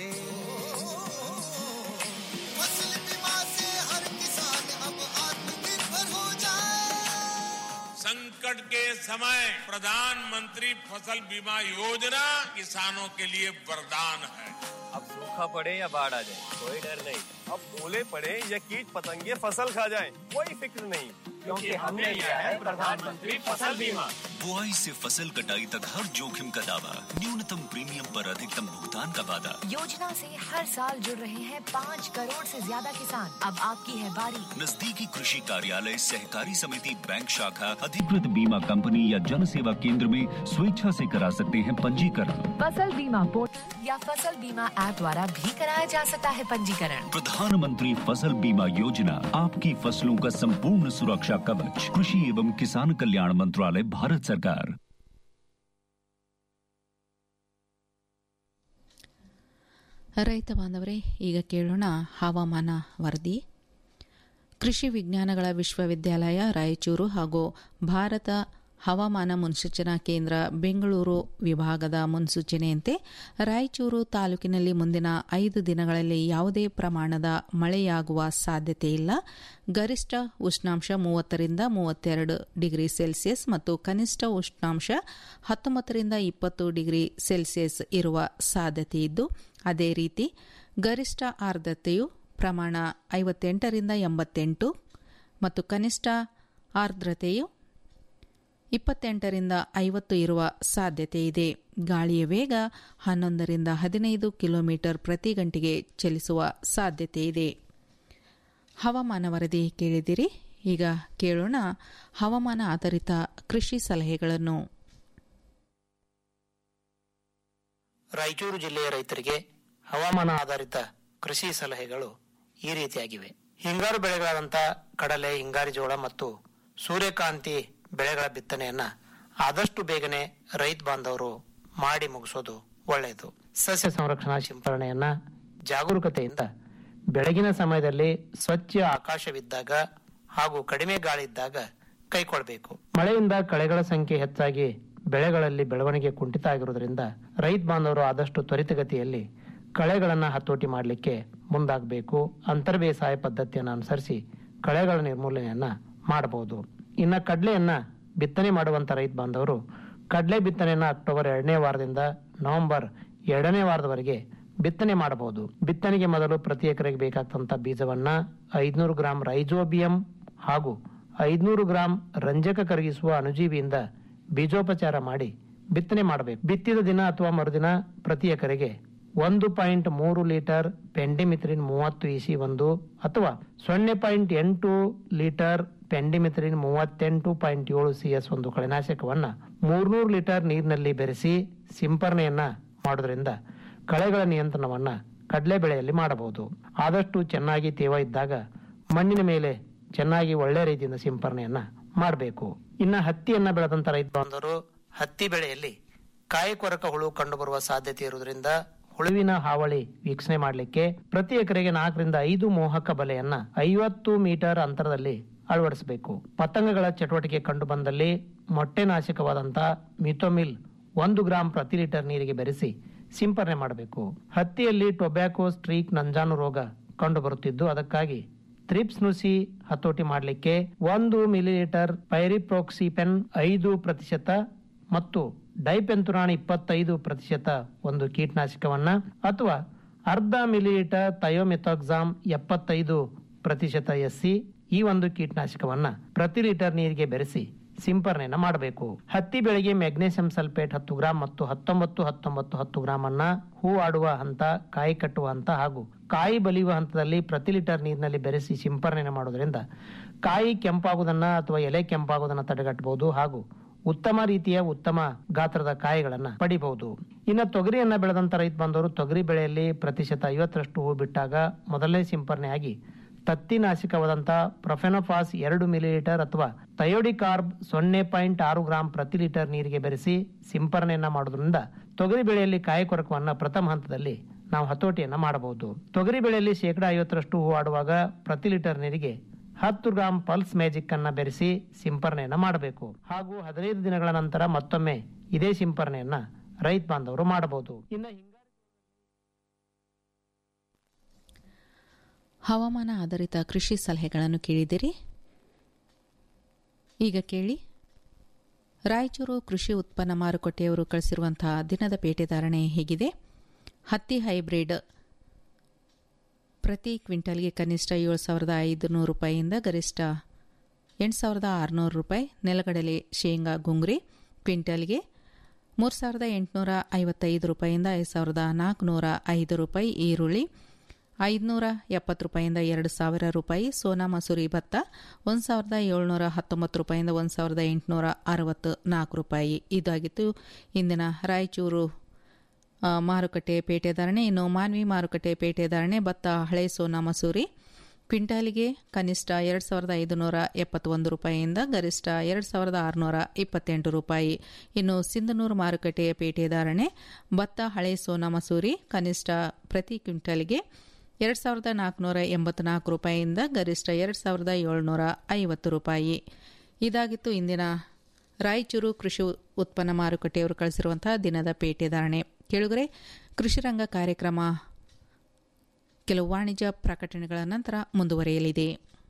फसल बीमा से हर किसान अब आत्मनिर्भर हो जाए संकट के समय प्रधानमंत्री फसल बीमा योजना किसानों के लिए वरदान है अब सूखा पड़े या बाढ़ आ जाए कोई डर नहीं अब ओले पड़े या कीट पतंगे फसल खा जाए कोई फिक्र नहीं क्योंकि हमने लिया है प्रधानमंत्री फसल बीमा बुआई से फसल कटाई तक हर जोखिम का दावा न्यूनतम प्रीमियम पर अधिकतम भुगतान का वादा योजना से हर साल जुड़ रहे हैं पाँच करोड़ से ज्यादा किसान अब आपकी है बारी नजदीकी कृषि कार्यालय सहकारी समिति बैंक शाखा अधिकृत बीमा कंपनी या जन सेवा केंद्र में स्वेच्छा से करा सकते हैं पंजीकरण फसल बीमा पोर्टल या फसल बीमा ऐप द्वारा भी कराया जा सकता है पंजीकरण प्रधानमंत्री फसल बीमा योजना आपकी फसलों का संपूर्ण सुरक्षा कवच कृषि एवं किसान कल्याण मंत्रालय भारत सरकार ರೈತ ಬಾಂಧವರೇ ಈಗ ಕೇಳೋಣ ಹವಾಮಾನ ವರದಿ ಕೃಷಿ ವಿಜ್ಞಾನಗಳ ವಿಶ್ವವಿದ್ಯಾಲಯ ರಾಯಚೂರು ಹಾಗೂ ಭಾರತ ಹವಾಮಾನ ಮುನ್ಸೂಚನಾ ಕೇಂದ್ರ ಬೆಂಗಳೂರು ವಿಭಾಗದ ಮುನ್ಸೂಚನೆಯಂತೆ ರಾಯಚೂರು ತಾಲೂಕಿನಲ್ಲಿ ಮುಂದಿನ ಐದು ದಿನಗಳಲ್ಲಿ ಯಾವುದೇ ಪ್ರಮಾಣದ ಮಳೆಯಾಗುವ ಸಾಧ್ಯತೆ ಇಲ್ಲ ಗರಿಷ್ಠ ಉಷ್ಣಾಂಶ ಮೂವತ್ತರಿಂದ ಮೂವತ್ತೆರಡು ಡಿಗ್ರಿ ಸೆಲ್ಸಿಯಸ್ ಮತ್ತು ಕನಿಷ್ಠ ಉಷ್ಣಾಂಶ ಹತ್ತೊಂಬತ್ತರಿಂದ ಇಪ್ಪತ್ತು ಡಿಗ್ರಿ ಸೆಲ್ಸಿಯಸ್ ಇರುವ ಸಾಧ್ಯತೆ ಇದ್ದು ಅದೇ ರೀತಿ ಗರಿಷ್ಠ ಆರ್ದ್ರತೆಯು ಪ್ರಮಾಣ ಐವತ್ತೆಂಟರಿಂದ ಎಂಬತ್ತೆಂಟು ಮತ್ತು ಕನಿಷ್ಠ ಆರ್ದ್ರತೆಯು ಇಪ್ಪತ್ತೆಂಟರಿಂದ ಐವತ್ತು ಇರುವ ಸಾಧ್ಯತೆ ಇದೆ ಗಾಳಿಯ ವೇಗ ಹನ್ನೊಂದರಿಂದ ಹದಿನೈದು ಕಿಲೋಮೀಟರ್ ಪ್ರತಿ ಗಂಟೆಗೆ ಚಲಿಸುವ ಸಾಧ್ಯತೆ ಇದೆ ಹವಾಮಾನ ವರದಿ ಕೇಳಿದಿರಿ ಈಗ ಕೇಳೋಣ ಹವಾಮಾನ ಆಧಾರಿತ ಕೃಷಿ ಸಲಹೆಗಳನ್ನು ರಾಯಚೂರು ಜಿಲ್ಲೆಯ ರೈತರಿಗೆ ಹವಾಮಾನ ಆಧಾರಿತ ಕೃಷಿ ಸಲಹೆಗಳು ಈ ರೀತಿಯಾಗಿವೆ ಹಿಂಗಾರು ಬೆಳೆಗಳಾದಂಥ ಕಡಲೆ ಹಿಂಗಾರಿ ಜೋಳ ಮತ್ತು ಸೂರ್ಯಕಾಂತಿ ಬೆಳೆಗಳ ಬಿತ್ತನೆಯನ್ನ ಆದಷ್ಟು ಬೇಗನೆ ರೈತ ಬಾಂಧವರು ಮಾಡಿ ಮುಗಿಸೋದು ಒಳ್ಳೆಯದು ಸಸ್ಯ ಸಂರಕ್ಷಣಾ ಸಿಂಪರಣೆಯನ್ನ ಜಾಗರೂಕತೆಯಿಂದ ಬೆಳಗಿನ ಸಮಯದಲ್ಲಿ ಸ್ವಚ್ಛ ಆಕಾಶವಿದ್ದಾಗ ಹಾಗೂ ಕಡಿಮೆ ಗಾಳಿ ಇದ್ದಾಗ ಕೈಕೊಳ್ಬೇಕು ಮಳೆಯಿಂದ ಕಳೆಗಳ ಸಂಖ್ಯೆ ಹೆಚ್ಚಾಗಿ ಬೆಳೆಗಳಲ್ಲಿ ಬೆಳವಣಿಗೆ ಕುಂಠಿತ ಆಗಿರುವುದರಿಂದ ರೈತ ಬಾಂಧವರು ಆದಷ್ಟು ತ್ವರಿತಗತಿಯಲ್ಲಿ ಕಳೆಗಳನ್ನ ಹತೋಟಿ ಮಾಡಲಿಕ್ಕೆ ಮುಂದಾಗಬೇಕು ಅಂತರ್ ಬೇಸಾಯ ಪದ್ಧತಿಯನ್ನು ಅನುಸರಿಸಿ ಕಳೆಗಳ ನಿರ್ಮೂಲನೆಯನ್ನ ಮಾಡಬಹುದು ಇನ್ನ ಕಡಲೆಯನ್ನ ಬಿತ್ತನೆ ಮಾಡುವಂತ ರೈತ ಬಾಂಧವರು ಕಡಲೆ ಬಿತ್ತನೆಯನ್ನ ಅಕ್ಟೋಬರ್ ಎರಡನೇ ವಾರದಿಂದ ನವೆಂಬರ್ ಎರಡನೇ ವಾರದವರೆಗೆ ಬಿತ್ತನೆ ಮಾಡಬಹುದು ಬಿತ್ತನೆಗೆ ಮೊದಲು ಪ್ರತಿ ಎಕರೆಗೆ ಬೇಕಾಗ್ತಂತ ಬೀಜವನ್ನ ಐದ್ನೂರು ಗ್ರಾಂ ರೈಜೋಬಿಯಂ ಹಾಗೂ ಐದ್ನೂರು ಗ್ರಾಂ ರಂಜಕ ಕರಗಿಸುವ ಅಣುಜೀವಿಯಿಂದ ಬೀಜೋಪಚಾರ ಮಾಡಿ ಬಿತ್ತನೆ ಮಾಡಬೇಕು ಬಿತ್ತಿದ ದಿನ ಅಥವಾ ಮರುದಿನ ಪ್ರತಿ ಎಕರೆಗೆ ಒಂದು ಪಾಯಿಂಟ್ ಮೂರು ಲೀಟರ್ ಪೆಂಡಿಮಿಥ್ರಿನ್ ಮೂವತ್ತು ಇಸಿ ಒಂದು ಅಥವಾ ಸೊನ್ನೆ ಪಾಯಿಂಟ್ ಎಂಟು ಲೀಟರ್ ಪೆಂಡಿಮಿಥ್ರಿನ್ ಮೂವತ್ತೆಂಟು ಪಾಯಿಂಟ್ ಏಳು ಸಿ ಎಸ್ ಒಂದು ಕಳೆನಾಶಕವನ್ನ ಮೂರ್ನೂರು ಲೀಟರ್ ನೀರಿನಲ್ಲಿ ಬೆರೆಸಿ ಸಿಂಪರಣೆಯನ್ನ ಮಾಡೋದ್ರಿಂದ ಕಳೆಗಳ ನಿಯಂತ್ರಣವನ್ನ ಕಡಲೆ ಬೆಳೆಯಲ್ಲಿ ಮಾಡಬಹುದು ಆದಷ್ಟು ಚೆನ್ನಾಗಿ ತೇವ ಇದ್ದಾಗ ಮಣ್ಣಿನ ಮೇಲೆ ಚೆನ್ನಾಗಿ ಒಳ್ಳೆ ರೀತಿಯಿಂದ ಸಿಂಪರಣೆಯನ್ನ ಮಾಡಬೇಕು ಇನ್ನ ಹತ್ತಿಯನ್ನ ಬೆಳೆದಂತ ರೈತ ಬಾಂಧವರು ಹತ್ತಿ ಬೆಳೆಯಲ್ಲಿ ಕಾಯಿ ಕೊರಕ ಹುಳು ಕಂಡುಬರುವ ಸಾಧ್ಯತೆ ಇರುವುದರಿಂದ ಹುಳುವಿನ ಹಾವಳಿ ವೀಕ್ಷಣೆ ಮಾಡಲಿಕ್ಕೆ ಪ್ರತಿ ಎಕರೆಗೆ ನಾಲ್ಕರಿಂದ ಐದು ಮೋಹಕ ಬಲೆಯನ್ನ ಐವತ್ತು ಮೀಟರ್ ಅಂತರದಲ್ಲಿ ಅಳವಡಿಸಬೇಕು ಪತಂಗಗಳ ಚಟುವಟಿಕೆ ಕಂಡು ಬಂದಲ್ಲಿ ಮೊಟ್ಟೆ ನಾಶಕವಾದಂತ ಮಿಥೋಮಿಲ್ ಒಂದು ಗ್ರಾಂ ಪ್ರತಿ ಲೀಟರ್ ನೀರಿಗೆ ಬೆರೆಸಿ ಸಿಂಪರಣೆ ಮಾಡಬೇಕು ಹತ್ತಿಯಲ್ಲಿ ಟೊಬ್ಯಾಕೋ ಸ್ಟ್ರೀಕ್ ನಂಜಾನು ರೋಗ ಕಂಡು ಬರುತ್ತಿದ್ದು ಅದಕ್ಕಾಗಿ ಥ್ರಿಪ್ಸ್ ನುಸಿ ಹತೋಟಿ ಮಾಡಲಿಕ್ಕೆ ಒಂದು ಮಿಲಿಲೀಟರ್ ಪೈರಿಪ್ರೋಕ್ಸಿಪೆನ್ ಐದು ಪ್ರತಿಶತ ಮತ್ತು ಡೈಪೆಂತುರಾಣಿ ಇಪ್ಪತ್ತೈದು ಪ್ರತಿಶತ ಒಂದು ಕೀಟನಾಶಕವನ್ನ ಅಥವಾ ಅರ್ಧ ಮಿಲಿಲೀಟರ್ ಥಯೋಮೆಥಾಕ್ಸಾಮ್ ಎಪ್ಪತ್ತೈದು ಪ್ರತಿಶತ ಎಸ್ಸಿ ಈ ಒಂದು ಕೀಟನಾಶಕವನ್ನ ಪ್ರತಿ ಲೀಟರ್ ನೀರಿಗೆ ಬೆರೆಸಿ ಸಿಂಪರಣೆಯನ್ನ ಮಾಡಬೇಕು ಹತ್ತಿ ಬೆಳೆಗೆ ಮೆಗ್ನೇಸಿಯಂ ಸಲ್ಫೇಟ್ ಹತ್ತು ಗ್ರಾಂ ಮತ್ತು ಹತ್ತೊಂಬತ್ತು ಹತ್ತೊಂಬತ್ತು ಹತ್ತು ಗ್ರಾಂ ಅನ್ನ ಹೂ ಆಡುವ ಹಂತ ಕಾಯಿ ಕಟ್ಟುವ ಹಂತ ಹಾಗೂ ಕಾಯಿ ಬಲಿಯುವ ಹಂತದಲ್ಲಿ ಪ್ರತಿ ಲೀಟರ್ ನೀರಿನಲ್ಲಿ ಬೆರೆಸಿ ಸಿಂಪರಣೆ ಮಾಡೋದ್ರಿಂದ ಕಾಯಿ ಕೆಂಪಾಗುವುದನ್ನ ಅಥವಾ ಎಲೆ ಕೆಂಪಾಗುವುದನ್ನ ತಡೆಗಟ್ಟಬಹುದು ಹಾಗೂ ಉತ್ತಮ ರೀತಿಯ ಉತ್ತಮ ಗಾತ್ರದ ಕಾಯಿಗಳನ್ನ ಪಡಿಬಹುದು ಇನ್ನು ತೊಗರಿಯನ್ನ ಬೆಳೆದಂತ ರೈತ ಬಂದವರು ತೊಗರಿ ಬೆಳೆಯಲ್ಲಿ ಪ್ರತಿಶತ ಐವತ್ತರಷ್ಟು ಹೂ ಬಿಟ್ಟಾಗ ಮೊದಲನೇ ಸಿಂಪರಣೆಯಾಗಿ ತತ್ತಿನಾಶಕವಾದಂಥ ಪ್ರೊಫೆನೋಫಾಸ್ ಎರಡು ಮಿಲಿಲೀಟರ್ ಅಥವಾ ಥಯೋಡಿಕಾರ್ಬ್ ಸೊನ್ನೆ ಪಾಯಿಂಟ್ ಆರು ಗ್ರಾಂ ಪ್ರತಿ ಲೀಟರ್ ನೀರಿಗೆ ಬೆರೆಸಿ ಸಿಂಪರಣೆಯನ್ನ ಮಾಡೋದ್ರಿಂದ ತೊಗರಿ ಬೆಳೆಯಲ್ಲಿ ಕಾಯಿ ಕೊರಕವನ್ನ ಪ್ರಥಮ ಹಂತದಲ್ಲಿ ನಾವು ಹತೋಟಿಯನ್ನ ಮಾಡಬಹುದು ತೊಗರಿ ಬೆಳೆಯಲ್ಲಿ ಶೇಕಡಾ ಐವತ್ತರಷ್ಟು ಹೂ ಆಡುವಾಗ ಪ್ರತಿ ಲೀಟರ್ ನೀರಿಗೆ ಹತ್ತು ಗ್ರಾಂ ಪಲ್ಸ್ ಮ್ಯಾಜಿಕ್ ಅನ್ನ ಬೆರೆಸಿ ಸಿಂಪರಣೆಯನ್ನ ಮಾಡಬೇಕು ಹಾಗೂ ಹದಿನೈದು ದಿನಗಳ ನಂತರ ಮತ್ತೊಮ್ಮೆ ಇದೇ ಸಿಂಪರಣೆಯನ್ನ ರೈತ ಬಾಂಧವರು ಮಾಡಬಹುದು ಇನ್ನು ಹವಾಮಾನ ಆಧಾರಿತ ಕೃಷಿ ಸಲಹೆಗಳನ್ನು ಕೇಳಿದಿರಿ ಈಗ ಕೇಳಿ ರಾಯಚೂರು ಕೃಷಿ ಉತ್ಪನ್ನ ಮಾರುಕಟ್ಟೆಯವರು ಕಳಿಸಿರುವಂತಹ ದಿನದ ಪೇಟೆ ಧಾರಣೆ ಹೀಗಿದೆ ಹತ್ತಿ ಹೈಬ್ರಿಡ್ ಪ್ರತಿ ಕ್ವಿಂಟಲ್ಗೆ ಕನಿಷ್ಠ ಏಳು ಸಾವಿರದ ಐದುನೂರು ರೂಪಾಯಿಯಿಂದ ಗರಿಷ್ಠ ಎಂಟು ಸಾವಿರದ ಆರುನೂರು ರೂಪಾಯಿ ನೆಲಗಡಲೆ ಶೇಂಗಾ ಗುಂಗ್ರಿ ಕ್ವಿಂಟಲ್ಗೆ ಮೂರು ಸಾವಿರದ ಎಂಟುನೂರ ಐವತ್ತೈದು ರೂಪಾಯಿಯಿಂದ ಐದು ಸಾವಿರದ ನಾಲ್ಕುನೂರ ಐದು ರೂಪಾಯಿ ಈರುಳ್ಳಿ ಐದುನೂರ ಎಪ್ಪತ್ತು ರೂಪಾಯಿಯಿಂದ ಎರಡು ಸಾವಿರ ರೂಪಾಯಿ ಸೋನಾ ಮಸೂರಿ ಭತ್ತ ಒಂದು ಸಾವಿರದ ಏಳ್ನೂರ ಹತ್ತೊಂಬತ್ತು ರೂಪಾಯಿಯಿಂದ ಒಂದು ಸಾವಿರದ ಎಂಟುನೂರ ಅರವತ್ತು ನಾಲ್ಕು ರೂಪಾಯಿ ಇದಾಗಿತ್ತು ಇಂದಿನ ರಾಯಚೂರು ಆ, ಮಾರುಕಟ್ಟೆ ಪೇಟೆ ಧಾರಣೆ ಇನ್ನು ಮಾನ್ವಿ ಮಾರುಕಟ್ಟೆ ಪೇಟೆ ಧಾರಣೆ ಭತ್ತ ಹಳೆ ಸೋನಾ ಮಸೂರಿ ಕ್ವಿಂಟಾಲಿಗೆ ಕನಿಷ್ಠ ಎರಡು ಸಾವಿರದ ಐದುನೂರ ಎಪ್ಪತ್ತೊಂದು ರೂಪಾಯಿಯಿಂದ ಗರಿಷ್ಠ ಎರಡು ಸಾವಿರದ ಆರುನೂರ ಇಪ್ಪತ್ತೆಂಟು ರೂಪಾಯಿ ಇನ್ನು ಸಿಂಧನೂರು ಮಾರುಕಟ್ಟೆಯ ಪೇಟೆ ಧಾರಣೆ ಭತ್ತ ಹಳೆ ಸೋನಾ ಮಸೂರಿ ಕನಿಷ್ಠ ಪ್ರತಿ ಕ್ವಿಂಟಾಲಿಗೆ ಎರಡು ಸಾವಿರದ ನಾಲ್ಕುನೂರ ಎಂಬತ್ನಾಲ್ಕು ರೂಪಾಯಿಯಿಂದ ಗರಿಷ್ಠ ಎರಡು ಸಾವಿರದ ಏಳ್ನೂರ ಐವತ್ತು ರೂಪಾಯಿ ಇದಾಗಿತ್ತು ಇಂದಿನ ರಾಯಚೂರು ಕೃಷಿ ಉತ್ಪನ್ನ ಮಾರುಕಟ್ಟೆಯವರು ಕಳಿಸಿರುವಂತಹ ದಿನದ ಪೇಟೆ ಧಾರಣೆ ಕೇಳುಗರೆ ಕೃಷಿರಂಗ ಕಾರ್ಯಕ್ರಮ ಕೆಲವು ವಾಣಿಜ್ಯ ಪ್ರಕಟಣೆಗಳ ನಂತರ ಮುಂದುವರಿಯಲಿದೆ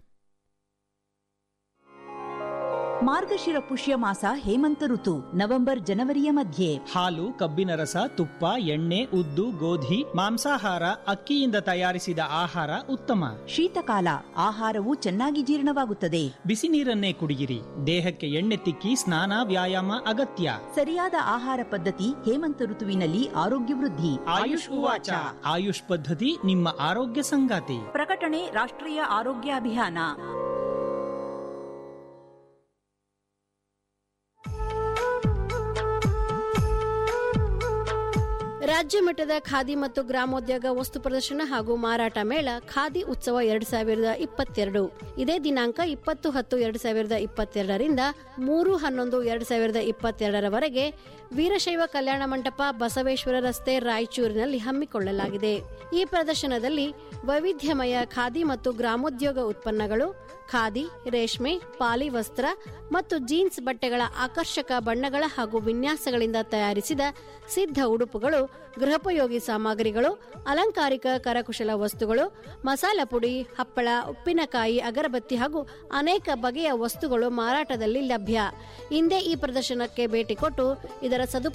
ಮಾರ್ಗಶಿರ ಪುಷ್ಯ ಮಾಸ ಹೇಮಂತ ಋತು ನವೆಂಬರ್ ಜನವರಿಯ ಮಧ್ಯೆ ಹಾಲು ಕಬ್ಬಿನ ರಸ ತುಪ್ಪ ಎಣ್ಣೆ ಉದ್ದು ಗೋಧಿ ಮಾಂಸಾಹಾರ ಅಕ್ಕಿಯಿಂದ ತಯಾರಿಸಿದ ಆಹಾರ ಉತ್ತಮ ಶೀತಕಾಲ ಆಹಾರವು ಚೆನ್ನಾಗಿ ಜೀರ್ಣವಾಗುತ್ತದೆ ಬಿಸಿ ನೀರನ್ನೇ ಕುಡಿಯಿರಿ ದೇಹಕ್ಕೆ ಎಣ್ಣೆ ತಿಕ್ಕಿ ಸ್ನಾನ ವ್ಯಾಯಾಮ ಅಗತ್ಯ ಸರಿಯಾದ ಆಹಾರ ಪದ್ಧತಿ ಹೇಮಂತ ಋತುವಿನಲ್ಲಿ ಆರೋಗ್ಯ ವೃದ್ಧಿ ಆಯುಷ್ ಉವಾಚ ಆಯುಷ್ ಪದ್ಧತಿ ನಿಮ್ಮ ಆರೋಗ್ಯ ಸಂಗಾತಿ ಪ್ರಕಟಣೆ ರಾಷ್ಟ್ರೀಯ ಆರೋಗ್ಯ ಅಭಿಯಾನ ರಾಜ್ಯ ಮಟ್ಟದ ಖಾದಿ ಮತ್ತು ಗ್ರಾಮೋದ್ಯೋಗ ವಸ್ತು ಪ್ರದರ್ಶನ ಹಾಗೂ ಮಾರಾಟ ಮೇಳ ಖಾದಿ ಉತ್ಸವ ಎರಡ್ ಸಾವಿರದ ಇಪ್ಪತ್ತೆರಡು ಇದೇ ದಿನಾಂಕ ಇಪ್ಪತ್ತು ಹತ್ತು ಎರಡ್ ಸಾವಿರದ ಇಪ್ಪತ್ತೆರಡರಿಂದ ಮೂರು ಹನ್ನೊಂದು ಎರಡ್ ಸಾವಿರದ ಇಪ್ಪತ್ತೆರಡರವರೆಗೆ ವೀರಶೈವ ಕಲ್ಯಾಣ ಮಂಟಪ ಬಸವೇಶ್ವರ ರಸ್ತೆ ರಾಯಚೂರಿನಲ್ಲಿ ಹಮ್ಮಿಕೊಳ್ಳಲಾಗಿದೆ ಈ ಪ್ರದರ್ಶನದಲ್ಲಿ ವೈವಿಧ್ಯಮಯ ಖಾದಿ ಮತ್ತು ಗ್ರಾಮೋದ್ಯೋಗ ಉತ್ಪನ್ನಗಳು ಖಾದಿ ರೇಷ್ಮೆ ಪಾಲಿ ವಸ್ತ್ರ ಮತ್ತು ಜೀನ್ಸ್ ಬಟ್ಟೆಗಳ ಆಕರ್ಷಕ ಬಣ್ಣಗಳ ಹಾಗೂ ವಿನ್ಯಾಸಗಳಿಂದ ತಯಾರಿಸಿದ ಸಿದ್ಧ ಉಡುಪುಗಳು ಗೃಹೋಪಯೋಗಿ ಸಾಮಗ್ರಿಗಳು ಅಲಂಕಾರಿಕ ಕರಕುಶಲ ವಸ್ತುಗಳು ಮಸಾಲ ಪುಡಿ ಹಪ್ಪಳ ಉಪ್ಪಿನಕಾಯಿ ಅಗರಬತ್ತಿ ಹಾಗೂ ಅನೇಕ ಬಗೆಯ ವಸ್ತುಗಳು ಮಾರಾಟದಲ್ಲಿ ಲಭ್ಯ ಹಿಂದೆ ಈ ಪ್ರದರ್ಶನಕ್ಕೆ ಭೇಟಿ ಕೊಟ್ಟು ಇದರ ಸದುಪಯೋಗ